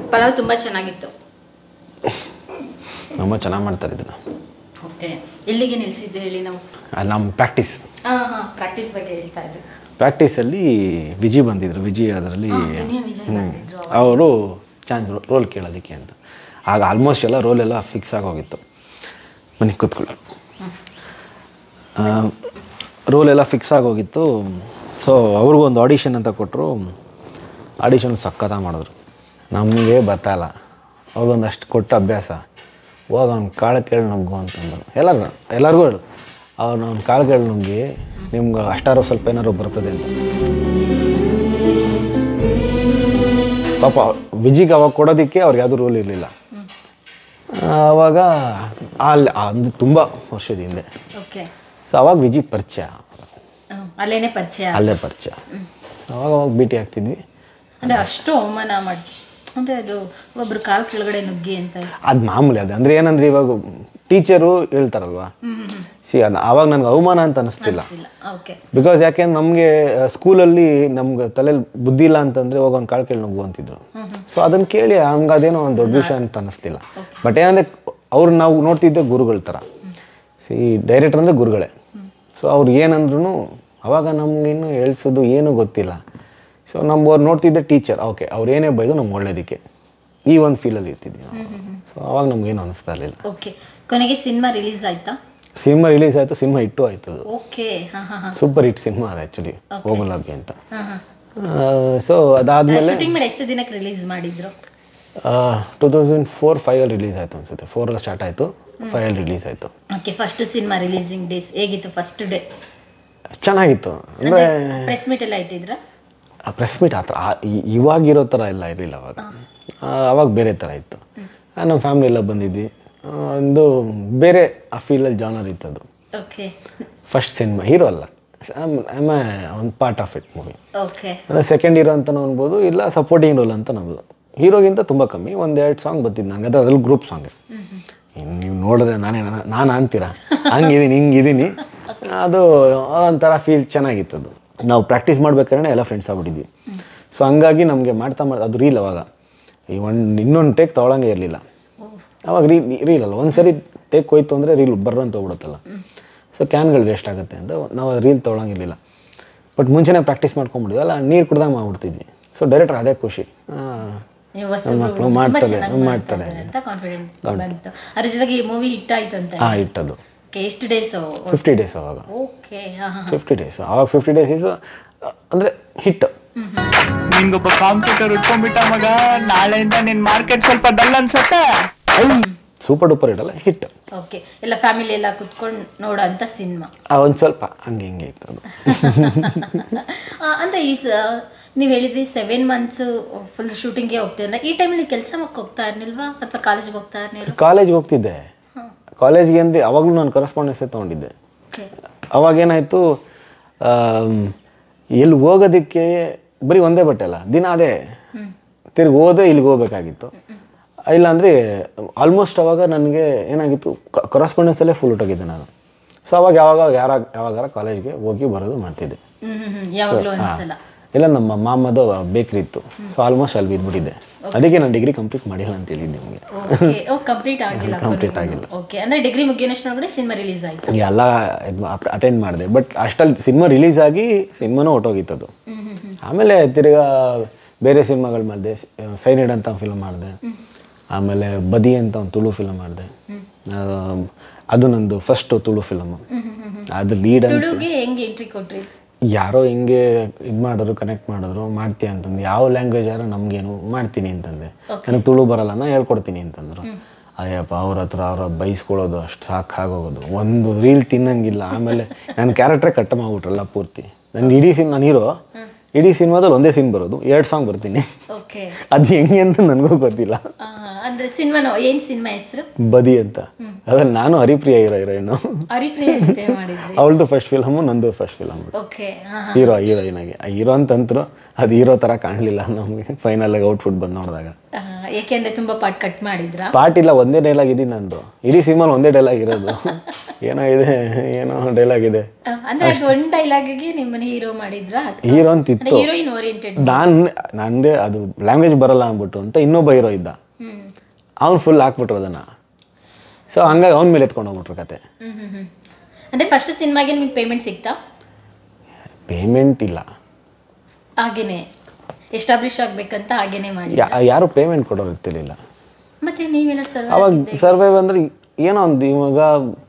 ಪಲಾವ್ ತುಂಬ ಚೆನ್ನಾಗಿತ್ತು ತುಂಬ ಚೆನ್ನಾಗಿ ಮಾಡ್ತಾರೆ ಇದನ್ನು ಓಕೆ ಎಲ್ಲಿಗೆ ನಿಲ್ಸಿದ್ದು ಹೇಳಿ ನಾವು ಅಲ್ಲಿ ನಮ್ಮ ಪ್ರಾಕ್ಟೀಸ್ ಹಾಂ ಹಾಂ ಪ್ರಾಕ್ಟೀಸ್ ಬಗ್ಗೆ ಹೇಳ್ತಾ ಇದ್ದು ಪ್ರಾಕ್ಟೀಸಲ್ಲಿ ವಿಜಿ ಬಂದಿದ್ರು ವಿಜಿ ಅದರಲ್ಲಿ ದುನಿಯಾ ವಿಜಯ್ ಬಂದಿದ್ರು ಅವರು ಚಾನ್ಸ್ ರೋಲ್ ಕೇಳೋದಕ್ಕೆ ಅಂತ ಆಗ ಆಲ್ಮೋಸ್ಟ್ ಎಲ್ಲ ರೋಲ್ ಎಲ್ಲ ಫಿಕ್ಸ್ ಆಗೋಗಿತ್ತು ಬನ್ನಿ ಕೂತ್ಕೊಳ್ಳಿ ರೋಲ್ ಎಲ್ಲ ಫಿಕ್ಸ್ ಆಗೋಗಿತ್ತು ಸೊ ಅವ್ರಿಗೂ ಒಂದು ಆಡಿಷನ್ ಅಂತ ಕೊಟ್ಟರು ಆಡಿಷನ್ ಸಕ್ಕತ್ತಾಗಿ ಮಾಡಿದ್ರು ನಮಗೆ ಬತ್ತಲ್ಲ ಅವ್ರಿಗೊಂದು ಅಷ್ಟು ಕೊಟ್ಟ ಅಭ್ಯಾಸ ಹೋಗ ಅವ್ನು ಕಾಳು ಕೇಳಿ ನುಗ್ಗು ಅಂತಂದರು ಎಲ್ಲರೂ ಎಲ್ಲರಿಗೂ ಹೇಳು ಅವ್ನು ಅವ್ನು ಕಾಳು ಕೇಳಿ ನುಗ್ಗಿ ನಿಮ್ಗೆ ಅಷ್ಟಾರು ಸ್ವಲ್ಪ ಏನಾರು ಬರ್ತದೆ ಅಂತ ಪಾಪ ವಿಜಿಗೆ ಅವಾಗ ಕೊಡೋದಕ್ಕೆ ಅವ್ರಿಗೆ ಯಾವುದೂ ರೋಲ್ ಇರಲಿಲ್ಲ ಆವಾಗ ಅಲ್ಲಿ ಅಂದ್ರೆ ತುಂಬ ವರ್ಷದ ಹಿಂದೆ ಓಕೆ ಸೊ ಅವಾಗ ವಿಜಿ ಪರಿಚಯ ಅಲ್ಲೇನೆ ಪರಿಚಯ ಅಲ್ಲೇ ಪರಿಚಯ ಸೊ ಅವಾಗ ಅವಾಗ ಭೇಟಿ ಆಗ್ತಿದ್ವಿ ಅಂದ್ರೆ ಅಷ್ಟು ಅವಮಾನ ಮಾಡಿ ಅಂದ್ರೆ ಅದು ಒಬ್ರು ಕಾಲ್ ಕೆಳಗಡೆ ನುಗ್ಗಿ ಅಂತ ಅದು ಮಾಮೂಲಿ ಅದು ಅಂದರೆ ಏನಂದ್ರೆ ಇವಾಗ ಟೀಚರು ಹೇಳ್ತಾರಲ್ವಾ ಸಿ ಅದು ಆವಾಗ ನನಗೆ ಅವಮಾನ ಅಂತ ಅನಿಸ್ತಿಲ್ಲ ಇಲ್ಲ ಓಕೆ ಬಿಕಾಸ್ ಯಾಕೆಂದ್ರೆ ನಮಗೆ ಸ್ಕೂಲಲ್ಲಿ ನಮ್ಗೆ ತಲೆಯಲ್ಲಿ ಬುದ್ಧಿ ಇಲ್ಲ ಅಂತಂದರೆ ಹೋಗಿ ಒಂದು ಕಾಳು ಕೇಳಿ ನುಗ್ಗು ಅಂತಿದ್ರು ಸೊ ಅದನ್ನು ಕೇಳಿ ಹಂಗೆ ಅದೇನೋ ಒಂದು ದೊಡ್ಡ ವಿಷಯ ಅಂತ ಅನ್ನಿಸ್ತಿಲ್ಲ ಬಟ್ ಏನಂದರೆ ಅವ್ರು ನಾವು ನೋಡ್ತಿದ್ದೆ ಗುರುಗಳ ಥರ ಸಿ ಡೈರೆಕ್ಟರ್ ಅಂದರೆ ಗುರುಗಳೇ ಸೊ ಅವ್ರು ಏನಂದ್ರೂ ಅವಾಗ ನಮಗಿನ್ನೂ ಹೇಳ್ಸೋದು ಏನೂ ಗೊತ್ತಿಲ್ಲ ಸೊ ನಮ್ಮವ್ರು ನೋಡ್ತಿದ್ದೆ ಟೀಚರ್ ಓಕೆ ಅವ್ರು ಏನೇ ಬೈದು ನಮ್ಗೆ ಒಳ್ಳೇದಕ್ಕೆ ಈ ಒಂದು ಫೀಲಲ್ಲಿ ಇರ್ತಿದ್ವಿ ನಾವು ಸೊ ಅವಾಗ ನಮಗೇನು ಅನ್ನಿಸ್ತಾ ಇರಲಿಲ್ಲ ಓಕೆ ಕೊನೆಗೆ ಸಿನಿಮಾ ರಿಲೀಸ್ ಆಯ್ತಾ ಸಿನಿಮಾ ರಿಲೀಸ್ ಆಯಿತು ಸಿನಿಮಾ ಹಿಟ್ಟು ಆಯ್ತು ಅದು ಓಕೆ ಹಾಂ ಹಾಂ ಹಾಂ ಸೂಪರ್ ಹಿಟ್ ಸಿನಿಮಾ ಅದು ಆ್ಯಕ್ಚುಲಿ ಓಮಲಾಬಿ ಅಂತ ಹಾಂ ಹಾಂ ಸೊ ಅದಾದಮೇಲೆ ಶೂಟಿಂಗ್ ಮಾಡಿ ಎಷ್ಟು ದಿನಕ್ಕೆ ರಿಲೀಸ್ ಮಾಡಿದ್ರು ಟೂ ತೌಸಂಡ್ ಫೋರ್ ಫೈವಲ್ಲಿ ರಿಲೀಸ್ ಆಯಿತು ಅನ್ಸುತ್ತೆ ಫೋರಲ್ಲಿ ಸ್ಟಾರ್ಟ್ ಆಯಿತು ಫೈವಲ್ಲಿ ರಿಲೀಸ್ ಆಯಿತು okay first cinema releasing days ಹೇಗಿತ್ತು ಫಸ್ಟ್ ಡೇ ಚೆನ್ನಾಗಿತ್ತು ಅಂದರೆ ಪ್ರೆಸ್ ಮೀಟ್ ಎಲ್ಲ ಇಟ್ಟಿದ್ರ ಪ್ರೆಸ್ ಮೀಟ್ ಆ ಥರ ಆ- ಇ- ಇವಾಗಿರೋ ಥರ ಎಲ್ಲ ಇರಲಿಲ್ಲ ಅವಾಗ ಆ, ಅವಾಗ ಬೇರೆ ಥರ ಇತ್ತು ಆ, ನಮ್ಮ ಫ್ಯಾಮಿಲಿ ಎಲ್ಲ ಬಂದಿದ್ವಿ ಆ, ಒಂದು ಬೇರೆ ಆ ಫೀಲಲ್ಲಿ ಜಾನರ್ ಇತ್ತು ಅದು ಓಕೆ ಫಸ್ಟ್ ಸಿನಿಮಾ ಹೀರೋ ಅಲ್ಲ ಆಮ್ ಒಂದು part of it movie okay ಅಂದರೆ ಸೆಕೆಂಡ್ ಹೀರೋ ಅಂತಲೂ ಅನ್ಬೋದು ಇಲ್ಲ ಸಪೋರ್ಟಿಂಗ್ ರೋಲ್ ಅಂತ ಅನ್ಬೋದು ಹೀರೋಗಿಂತ ತುಂಬ ಕಮ್ಮಿ ಒಂದು ಎರಡು ಸಾಂಗ್ ಬರ್ತಿದ್ದು ನಂಗೆ ಅದು ಅದ್ರಲ್ಲಿ ಗ್ರೂಪ್ ಸಾಂಗ್ ಇನ್ನು ನೀವು ನೋಡಿದ್ರೆ ನಾನೇ ನಾನು ಅಂತೀರಾ ಹಂಗಿದ್ದೀನಿ ಹಿಂಗಿದ್ದೀನಿ ಅದು ಒಂಥರ ಫೀಲ್ ಚೆನ್ನಾಗಿತ್ತು ಅದು ನಾವು ಪ್ರಾಕ್ಟೀಸ್ ಮಾಡ್ಬೇಕಾದ್ರೆ ಎಲ್ಲ ಫ್ರೆಂಡ್ಸ್ ಆಗ್ಬಿಟ್ಟಿದ್ವಿ ಸೊ ಹಂಗಾಗಿ ನಮಗೆ ಮಾಡ್ತಾ ಮಾಡಿ ಅದು ರೀಲ್ ಅವಾಗ ಈ ಒಂದು ಇನ್ನೊಂದು ಟೇಕ್ ತೊಗೊಳಂಗೆ ಇರಲಿಲ್ಲ ಅವಾಗ ರೀಲ್ ರೀಲ್ ಅಲ್ಲ ಒಂದು ಸರಿ ಟೇಕ್ ಹೋಯ್ತು ಅಂದರೆ ರೀಲ್ ಬರ್ರಂತ ಹೋಗ್ಬಿಡುತ್ತಲ್ಲ ಸೊ ಕ್ಯಾನ್ಗಳು ವೇಸ್ಟ್ ಆಗುತ್ತೆ ಅಂತ ನಾವು ರೀಲ್ ತೊಗೊಳಂಗಿರಲಿಲ್ಲ ಬಟ್ ಮುಂಚೆನೇ ಪ್ರಾಕ್ಟೀಸ್ ಮಾಡ್ಕೊಂಬಿಡಿದ್ವಿ ಅಲ್ಲ ನೀರು ಕುಡ್ದಾಗ ಮಾಡ್ಬಿಡ್ತಿದ್ವಿ ಸೊ ಡೈರೆಕ್ಟರ್ ಅದೇ ಖುಷಿ ಆ, ನೀವು ನನ್ನ ಮಕ್ಕಳು ಮಾಡ್ತಾರೆ ಮಾಡ್ತಾರೆ ಅಂತ ಕಾನ್ಫಿಡೆಂಟ್ ಬಂತು ಅದ್ರ ಜೊತೆಗೆ ಈ ಮೂವಿ ಹಿಟ್ ಆಯ್ತು ಅಂತ ಹಾಂ ಇಟ್ಟದು ಓಕೆ ಎಷ್ಟು ಡೇಸ್ ಫಿಫ್ಟಿ ಡೇಸ್ ಅವಾಗ ಓಕೆ ಹಾಂ ಹಾಂ ಫಿಫ್ಟಿ ಡೇಸ್ ಅವಾಗ ಫಿಫ್ಟಿ ಡೇಸ್ ಇಸ್ ಅಂದರೆ ಹಿಟ್ ನಿನ್ಗೊಬ್ಬ ಕಾಂಪ್ಯೂಟರ್ ಉಟ್ಕೊಂಡ್ಬಿಟ್ಟ ಮಗ ನಾಳೆಯಿಂದ ನಿನ್ ಮಾರ್ಕೆಟ್ ಸ್ವಲ್ಪ ಡಲ್ ಅನ್ಸತ್ತೆ ಸೂಪರ್ ಡೂಪರ್ ಹಿಟ್ ಅಲ್ಲ ಹಿಟ್ ಓಕೆ ಎಲ್ಲ ಫ್ಯಾಮಿಲಿ ಎಲ್ಲ ಕುತ್ಕೊಂಡು ನೋಡೋ ಅಂತ ಸಿನಿಮಾ ಒಂದು ಸ್ವಲ್ಪ ಹಂಗೆ ಹಿಂಗೆ ಇತ್ತು ಅದು ಅಂದರೆ ಈ ಸ ನೀವು ಹೇಳಿದ್ರಿ ಸೆವೆನ್ ಮಂತ್ಸ್ ಫುಲ್ ಶೂಟಿಂಗ್ಗೆ ಹೋಗ್ತೀರ ಈ ಟೈಮಲ್ಲಿ ಕೆಲಸ ಹೋಗ್ತಾ ಇರ್ನಿಲ್ವಾ ಅಥವಾ ಕಾಲೇಜ್ಗೆ ಹೋಗ್ತಾ ಇರ್ನಿಲ್ವಾ ಕಾಲೇಜ್ಗೆ ಹೋಗ್ತಿದ್ದೆ ಕಾಲೇಜ್ಗೆ ಅಂದರೆ ಅವಾಗಲೂ ನಾನು ಕರೆಸ್ಪಾಂಡೆನ್ಸೇ ತೊಗೊಂಡಿದ್ದೆ ಅವಾಗೇನಾಯಿತು ಎಲ್ಲಿ ಹೋಗೋದಕ್ಕೆ ಬರೀ ಒಂದೇ ಬಟ್ಟೆ ಅಲ್ಲ ದಿನ ಅದೇ ತಿರ್ಗಿ ಹೋದೆ ಇಲ್ಲಿಗೆ ಹೋಗ್ಬೇಕಾಗಿತ್ತು ಇಲ್ಲಾಂದರೆ ಆಲ್ಮೋಸ್ಟ್ ಅವಾಗ ನನಗೆ ಏನಾಗಿತ್ತು ಕರೆಸ್ಪಾಂಡೆನ್ಸಲ್ಲೇ ಫುಲ್ ಹೊಟ್ಟೋಗಿದ್ದೆ ನಾನು ಸೊ ಅವಾಗ ಯಾವಾಗ ಯಾರ ಯಾವಾಗಾರ ಕಾಲೇಜ್ಗೆ ಹೋಗಿ ಬರೋದು ಮಾಡ್ತಿದ್ದೆ ಹ್ಞೂ ಹ್ಞೂ ಯಾವಾಗಲೂ ಅನ್ಸಲ್ಲ ಇಲ್ಲ ನಮ್ಮ ಮಾಮದು ಬೇಕ್ರಿ ಇತ್ತು ಸೊ ಆಲ್ಮೋಸ್ಟ್ ಅಲ್ಲಿ ಬಿದ್ದುಬಿಟ್ಟಿದ್ದೆ ಅದಕ್ಕೆ ನಾನು ಡಿಗ್ರಿ ಕಂಪ್ಲೀಟ್ ಮಾಡಿಲ್ಲ ಅಂತ ಹೇಳಿದ್ದೆ ನಿಮಗೆ ಓಕೆ ಓ ಕಂಪ್ಲೀಟ್ ಆಗಿಲ್ಲ ಕಂಪ್ಲೀಟ್ ಆಗಿಲ್ಲ ಓಕೆ ಅಂದರೆ ಡಿಗ್ರಿ ಮುಗಿಯೋನಷ್ಟೊಳಗಡೆ ಸಿನಿಮಾ ರಿಲೀಸ್ ಆಯ್ತು ಎಲ್ಲ ಇದು ಅಟೆಂಡ್ ಮಾಡಿದೆ ಬಟ್ ಅಷ್ಟಲ್ಲಿ ಸಿನಿಮಾ ರಿಲೀಸ್ ಆಗಿ ಸಿನಿಮಾನೂ ಹೊಟ್ಟೋಗಿತ್ತದು ಆಮೇಲೆ ತಿರ್ಗಾ ಬೇರೆ ಸಿನಿಮಾಗಳು ಮಾಡಿದೆ ಸೈನೈಡ್ ಅಂತ ಫಿಲ್ಮ್ ಮಾಡಿದೆ ಆಮೇಲೆ ಬದಿ ಅಂತ ಒಂದು ತುಳು ಫಿಲ್ಮ್ ಮಾಡಿದೆ ಅದು ನಂದು ಫಸ್ಟ್ ತುಳು ಫಿಲಮ್ ಅದು ಲೀಡ್ ಅಂತ ತುಳುಗೆ ಹೆಂಗೆ ಎಂಟ್ರಿ ಕೊಟ್ರಿ ಯಾರೋ ಹಿಂಗೆ ಇದು ಮಾಡಿದ್ರು ಕನೆಕ್ಟ್ ಮಾಡಿದ್ರು ಮಾಡ್ತೀಯ ಅಂತಂದು ಯಾವ ಲ್ಯಾಂಗ್ವೇಜ್ ಯಾರು ನಮಗೇನು ಮಾಡ್ತೀನಿ ಅಂತಂದೆ ನನಗೆ ತುಳು ಬರಲ್ಲ ನಾ ಹೇಳ್ಕೊಡ್ತೀನಿ ಅಂತಂದ್ರು ಅಯ್ಯಪ್ಪ ಅವ್ರ ಹತ್ರ ಅವ್ರ ಬೈಸ್ಕೊಳ್ಳೋದು ಅಷ್ಟು ಸಾಕಾಗೋಗೋದು ಒಂದು ರೀಲ್ ತಿನ್ನಂಗಿಲ್ಲ ಆಮೇಲೆ ನನ್ನ ಕ್ಯಾರೆಕ್ಟ್ರೇ ಕಟ್ಟ ಮಾಡ್ಬಿಟ್ರಲ್ಲ ಪೂರ್ತಿ ನನ್ನ ಇಡೀ ಸಿನ್ ನಾನು ಹೀರೋ ಇಡೀ ಸಿನಿಮಾದಲ್ಲಿ ಒಂದೇ ಸೀನ್ ಬರೋದು ಎರಡು ಸಾಂಗ್ ಬರ್ತೀನಿ ಓಕೆ ಅದು ಹೆಂಗೆ ಅಂತ ನನಗೂ ಗೊತ್ತಿಲ್ಲ ಅಂದ್ರೆ ಸಿನಿಮಾನು ಏನ್ ಸಿನಿಮಾ ಹೆಸರು ಬದಿ ಅಂತ ಅದ್ರಲ್ಲಿ ನಾನು ಹರಿಪ್ರಿಯ ಹೀರೋ ಹೀರೋಯಿನು ಹರಿಪ್ರಿಯ ಜೊತೆ ಮಾಡಿದ್ರಿ ಅವಳದು ಫಸ್ಟ್ ಫಿಲಮು ನಂದು ಫಸ್ಟ್ ಫಿಲಮ್ ಓಕೆ ಹಾ ಹೀರೋ ಹೀರೋಯಿನಾಗೆ ಆ ಹೀರೋ ಅಂತಂತರು ಅದು ಹೀರೋ ಥರ ಕಾಣಲಿಲ್ಲ ನಮಗೆ ಫೈನಲಾಗಿ ಔಟ್ಫುಟ್ ಬಂದು ನೋಡಿದಾಗ ಹಾ, ಏಕೆಂದ್ರೆ ತುಂಬಾ ಪಾಟ್ ಕಟ್ ಮಾಡಿದ್ರಾ ಪಾರ್ಟ್ ಇಲ್ಲ ಒಂದೇ ಡೈಲಾಗ್ ಇದೆ ನಂದು ಇಡೀ ಸಿನಿಮಾಲ್ ಒಂದೇ ಡೈಲಾಗ್ ಇರೋದು ಏನೋ ಇದೆ ಏನೋ ಡೈಲಾಗ್ ಇದೆ ಆ, ಅಂದ್ರೆ ಅದು ಒಂದ್ ಡೈಲಾಗಿಗೆ ನಿಮ್ಮನ್ನ ಹೀರೋ ಮಾಡಿದ್ರಾ ಹೀರೋ ಅಂತಿತ್ತು ಹೀರೋಯಿನ್ ಓರಿಯೆಂಟೆಡ್ ನಾನು ನಂದೇ ಅದು ಲ್ಯಾಂಗ್ವೇಜ್ ಬರಲ್ಲ ಅಂದ್ಬಿಟ್ಟು ಅಂತ ಇನ್ನೊಬ್ಬ ಹೀರೋ ಇದ್ದ ಹ್ಮ್ ಅವ್ನು ಫುಲ್ ಹಾಕ್ಬಿಟ್ರು ಅದನ್ನು ಸೊ ಹಂಗಾಗಿ ಅವ್ನ ಮೇಲೆ ಎತ್ಕೊಂಡು ಹೋಗ್ಬಿಟ್ರು ಕತೆ ಹ್ಮ್ ಹ್ಮ್ ಹ್ಮ್ ಅಂದ್ರೆ ಫಸ್ಟ್ ಸಿನಿಮಾಗೆ ನಿಮ್ಗೆ ಪೇಮೆಂಟ್ ಸಿಗ್ತಾ ಪೇಮೆಂಟ್ ಇಲ್ಲ ಹಾಗೇನೆ ಎಸ್ಟಾಬ್ಲಿಷ್ ಆಗ್ಬೇಕಂತ ಹಾಗೇನೆ ಮಾಡಿ ಯಾ- ಯಾರು ಪೇಮೆಂಟ್ ಕೊಡೋರು ಇರ್ತಿರ್ಲಿಲ್ಲ ಮತ್ತೆ ನೀವೆಲ್ಲ ಸರ್ವ್ ಅವಾಗ ಸರ್ವೈವ್ ಅಂದರೆ ಏನೋ ಒಂದು ಇವಾಗ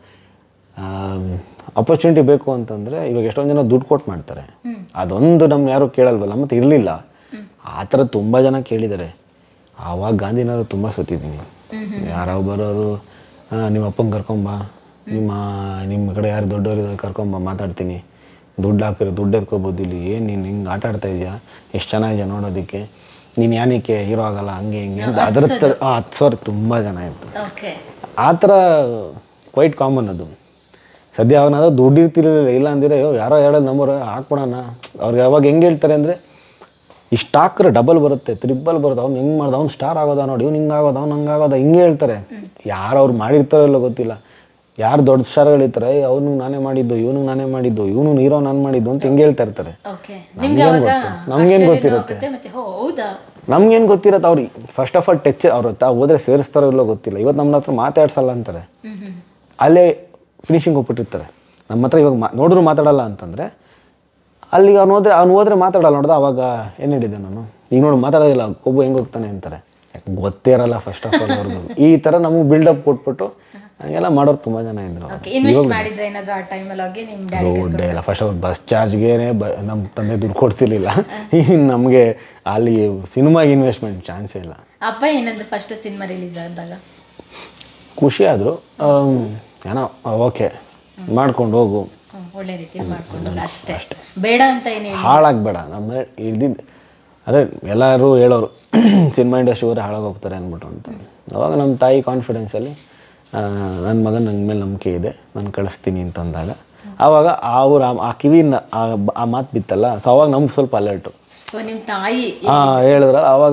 ಅಪರ್ಚುನಿಟಿ ಬೇಕು ಅಂತಂದರೆ ಇವಾಗ ಎಷ್ಟೊಂದು ಜನ ದುಡ್ಡು ಕೊಟ್ಟು ಮಾಡ್ತಾರೆ ಅದೊಂದು ನಮ್ಮ ಯಾರು ಕೇಳಲ್ವಲ್ಲ ಮತ್ತು ಇರಲಿಲ್ಲ ಆ ಥರ ತುಂಬ ಜನ ಕೇಳಿದ್ದಾರೆ ಆವಾಗ ಗಾಂಧಿನಗರ ತುಂಬ ಸುತ್ತಿದ್ದೀನಿ ಯಾರೋ ಬರೋರು ಆ, ನಿಮ್ಮ ಅಪ್ಪಂಗೆ ಕರ್ಕೊಂಬ ನಿಮ್ಮ ನಿಮ್ಮ ಕಡೆ ಯಾರು ದೊಡ್ಡವರು ಇದ್ದಾರೆ ಕರ್ಕೊಂಬ ಮಾತಾಡ್ತೀನಿ ದುಡ್ಡು ಹಾಕಿರೋ ದುಡ್ಡು ಎತ್ಕೋಬೋದು ಇಲ್ಲಿ ಏನು ನೀನು ಹಿಂಗೆ ಆಟ ಆಡ್ತಾ ಇದೆಯಾ ಎಷ್ಟು ಚೆನ್ನಾಗಿದೆ ನೋಡೋದಕ್ಕೆ ನೀನು ಯಾನಕ್ಕೆ ಹೀರೋ ಆಗಲ್ಲ ಹಂಗೆ ಹಿಂಗೆ ಅಂತ ಅದರ ಥರ ಹತ್ತು ಸಾವಿರ ತುಂಬ ಜನ ಇತ್ತು ಓಕೆ ಆ ಥರ ಕ್ವೈಟ್ ಕಾಮನ್ ಅದು ಸದ್ಯ ಅವಾಗ ನಾವು ದುಡ್ಡು ಇರ್ತಿರ್ಲಿಲ್ಲ ಇಲ್ಲ ಅಂದಿರ ಅಯ್ಯೋ ಯಾರೋ ಹೇಳೋದು ನಂಬರ್ ಹಾಕ್ಬಿಡೋಣ ಅವ್ರಿಗೆ ಅವಾಗ ಹೆಂಗೆ ಹೇಳ್ತಾರೆ ಅಂದರೆ ಇಷ್ಟು ಹಾಕ್ರೆ ಡಬಲ್ ಬರುತ್ತೆ ತ್ರಿಬಲ್ ಬರುತ್ತೆ ಅವ್ನು ಹೆಂಗೆ ಮಾಡ್ದ ಅವ್ನು ಸ್ಟಾರ್ ಆಗೋದ ನೋಡಿ ಇವ್ನು ಹಿಂಗೆ ಆಗೋದ ಅವ್ನು ಹಂಗೆ ಆಗೋದ ಹಿಂಗೆ ಹೇಳ್ತಾರೆ ಯಾರು ಅವ್ರು ಮಾಡಿರ್ತಾರೋ ಇಲ್ಲೋ ಗೊತ್ತಿಲ್ಲ ಯಾರು ದೊಡ್ಡ ಸ್ಟಾರ್ಗಳಿರ್ತಾರೆ ಅವನು ನಾನೇ ಮಾಡಿದ್ದು ಇವನು ನಾನೇ ಮಾಡಿದ್ದು ಇವನು ಹೀರೋ ನಾನು ಮಾಡಿದ್ದು ಅಂತ ಹೆಂಗೆ ಹೇಳ್ತಾ ಇರ್ತಾರೆ ಓಕೆ ನಿಮ್ಗೆ ಅವಾಗ ನಮ್ಗೇನ್ ಆಶ್ಚರ್ಯನೂ ಗೊತ್ತಿರುತ್ತೆ? ಆಗುತ್ತೆ, ಮತ್ತೆ ಹೋ ಹೌದಾ ನಮ್ಗೇನು ಗೊತ್ತಿರತ್ತೆ ಅವ್ರಿಗೆ ಫಸ್ಟ್ ಆಫ್ ಆಲ್ ಟಚ್ ಅವ್ರ ತಾ ಹೋದ್ರೆ ಸೇರಿಸ್ತಾರೋ ಇಲ್ಲೋ ಗೊತ್ತಿಲ್ಲ ಇವತ್ತು ನಮ್ಮ ಹತ್ರ ಮಾತಾಡ್ಸಲ್ಲ ಅಂತಾರೆ ಹ್ಮ್ ಹ್ಮ್ ಅಲ್ಲೇ ಫಿನಿಶಿಂಗ್ ಹೋಗ್ಬಿಟ್ಟಿರ್ತಾರೆ ನಮ್ಮ ಹತ್ರ ಇವಾಗ ಮಾ ನೋಡಿದ್ರು ಮಾತಾಡಲ್ಲ ಅಂತಂದರೆ ಅಲ್ಲಿಗೆ ಅವ್ನು ಹೋದ್ರೆ ಅವ್ನು ಹೋದ್ರೆ ಮಾತಾಡಲ್ಲ ನೋಡ್ದ ಅವಾಗ ಏನು ಹೇಳಿದೆ ನಾನು ಈಗ ನೋಡಿ ಮಾತಾಡೋದಿಲ್ಲ ಒಬ್ಬ ಹೆಂಗೆ ಹೋಗ್ತಾನೆ ಅಂತಾರೆ ಯಾಕೆ ಗೊತ್ತೇ ಇರಲ್ಲ ಫಸ್ಟ್ ಆಫ್ ಆಲ್ ಅವ್ರಿಗೂ ಈ ಥರ ನಮಗೆ ಬಿಲ್ಡಪ್ ಕೊಟ್ಬಿಟ್ಟು ಹಂಗೆಲ್ಲ ಮಾಡೋರು ತುಂಬ ಜನ ಇದ್ರು ಓಕೆ ಇನ್ವೆಸ್ಟ್ ಮಾಡಿದ್ರೆ ಏನಾದ್ರು ಆ ಟೈಮಲ್ಲಿ ಹೋಗಿ ನಿಮ್ ಡ್ಯಾಡಿ ದುಡ್ಡೇ ಇಲ್ಲ ಫಸ್ಟ್ ಅವ್ರು ಬಸ್ ಚಾರ್ಜ್ಗೇನೆ ಬ ನಮ್ಮ ತಂದೆ ದುಡ್ಡು ಕೊಡ್ತಿರ್ಲಿಲ್ಲ ಇನ್ನು ನಮಗೆ ಅಲ್ಲಿ ಸಿನಿಮಾಗೆ ಇನ್ವೆಸ್ಟ್ಮೆಂಟ್ ಚಾನ್ಸೇ ಇಲ್ಲ ಅಪ್ಪ ಏನಂದ್ರೆ ಫಸ್ಟ್ ಸಿನಿಮಾ ರಿಲೀಸ್ ಆದಾಗ ಖುಷಿ ಆದರು ಏನೋ ಓಕೆ ಮಾಡ್ಕೊಂಡು ಹೋಗು ಹ್ಮ್, ಒಳ್ಳೆ ರೀತಿ ಮಾಡ್ಕೊಂಡು ಅಷ್ಟೇ ಬೇಡ ಅಂತ ಏನು ಹೇಳಿ ಹಾಳಾಗಬೇಡ ನಮ್ಮ ಇದ್ದಿದ್ದು ಅದೇ ಎಲ್ಲರೂ ಹೇಳೋರು ಸಿನಿಮಾ ಇಂಡಸ್ಟ್ರಿ ಹೋದ್ರೆ ಹಾಳಾಗೋಗ್ತಾರೆ ಅಂದ್ಬಿಟ್ಟು ಅಂತ ಅವಾಗ ನಮ್ಮ ತಾಯಿ ಕಾನ್ಫಿಡೆನ್ಸಲ್ಲಿ ನನ್ನ ಮಗನ ನನ್ನ ಮೇಲೆ ನಂಬಿಕೆ ಇದೆ ನಾನು ಕಳಿಸ್ತೀನಿ ಅಂತಂದಾಗ ಆವಾಗ ಅವ್ರು ಆ- ಆ ಕಿವಿನ ಆ ಬ- ಆ ಮಾತು ಬಿತ್ತಲ್ಲ ಸೊ ಅವಾಗ ನಮ್ಗೆ ಸ್ವಲ್ಪ ಅಲರ್ಟು ಸೊ ನಿಮ್ ತಾಯಿ ಹಾಂ ಹೇಳಿದ್ರ ಆವಾಗ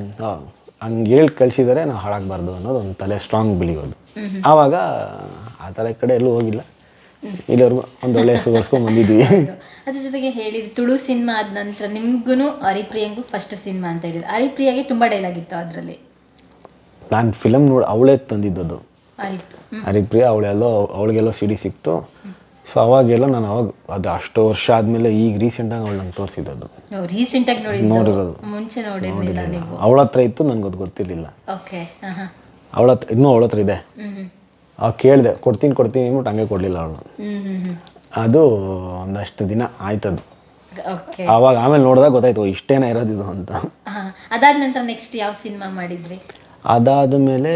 ಹಂಗೆ ಹೇಳಿ ಕಳಿಸಿದರೆ ನಾವು ಹಾಳಾಗಬಾರ್ದು ಅನ್ನೋದು ಒಂದು ತಲೆ ಸ್ಟ್ರಾಂಗ್ ಬೆಳೆಯೋದು ಆವಾಗ ಆ ಥರ ಕಡೆ ಎಲ್ಲೂ ಹೋಗಿಲ್ಲ ಇಲ್ಲಿವರೆಗೂ ಒಂದು ಒಳ್ಳೆ ಹೆಸರು ಬಂದಿದ್ವಿ ಅದ್ರ ಜೊತೆಗೆ ಹೇಳಿರಿ ತುಳು ಸಿನಿಮಾ ಆದ ನಂತರ ನಿಮ್ಗೂ ಹರಿಪ್ರಿಯಂಗೂ ಫಸ್ಟ್ ಸಿನಿಮಾ ಅಂತ ಹೇಳಿದ್ರು ಹರಿಪ್ರಿಯಾಗೆ ತುಂಬಾ ಡೈಲಾಗ್ ಇತ್ತು ಅದರಲ್ಲಿ ನಾನು ಫಿಲಮ್ ನೋಡಿ ಅವಳೇ ತಂದಿದ್ದದು ಹರಿ ಹ್ಮ್. ಹರಿಪ್ರಿಯ ಅವಳೆಲ್ಲೋ ಅವಳಿಗೆಲ್ಲೋ ಸಿ ಡಿ ಸಿಕ್ತು ಸೊ ಅವಾಗೆಲ್ಲ ನಾನು ಅವಾಗ ಅದು ಅಷ್ಟು ವರ್ಷ ಆದಮೇಲೆ ಈಗ ರೀಸೆಂಟಾಗಿ ಅವಳು ನಂಗೆ ತೋರಿಸಿದ್ದದು ನೀವು ರೀಸೆಂಟ್ ಆಗಿ ನೋಡಿದ್ದು ನೋಡಿರೋದು. ಮುಂಚೆ ನೋಡಿರ್ಲಿಲ್ಲ ನೀವು ಅವಳ ಹತ್ರ ಇತ್ತು ನನಗೆ ಅದು ಗೊತ್ತಿರಲಿಲ್ಲ ಓಕೆ ಹಾ ಹಾ ಅವಳ ಹತ್ರ ಇನ್ನೂ ಅವಳ ಹತ್ರ ಇದೆ ಹ್ಮ್ ಹ್ಮ್ ಅವಾಗ ಕೇಳಿದೆ ಕೊಡ್ತೀನಿ ಕೊಡ್ತೀನಿ ಅಂದ್ಬಿಟ್ಟು ಹಂಗೆ ಕೊಡಲಿಲ್ಲ ಅವಳು ಹ್ಮ್ ಹ್ಮ್ ಹ್ಮ್ ಅದು ಒಂದಷ್ಟು ದಿನ ಆಯ್ತದು ಓಕೆ ಆವಾಗ ಆಮೇಲೆ ನೋಡಿದಾಗ ಗೊತ್ತಾಯ್ತು ಓ, ಇಷ್ಟೇನ ಇರೋದಿದು ಅಂತ ಹಾ ಅದಾದ ನಂತರ ನೆಕ್ಸ್ಟ್ ಯಾವ ಸಿನಿಮಾ ಮಾಡಿದ್ರಿ ಅದಾದ ಮೇಲೆ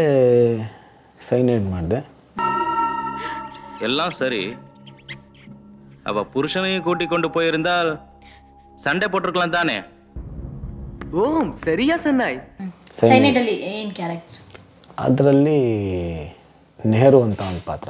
ಸೈನೇಟ್ ಮಾಡಿದೆ எல்லாம் சரி அவ புருஷனையும் கூட்டிக் கொண்டு போயிருந்தால் சண்டை போட்டிருக்கலாம் தானே ಓಂ ಸರಿಯಾ ಸನ್ನಾಯ್ ಸೈನೆಡ್ ಅಲ್ಲಿ ಏನ್ ಕ್ಯಾರೆಕ್ಟರ್ ಅದರಲ್ಲಿ ನೆಹರು ಅಂತ ಒಂದು ಪಾತ್ರ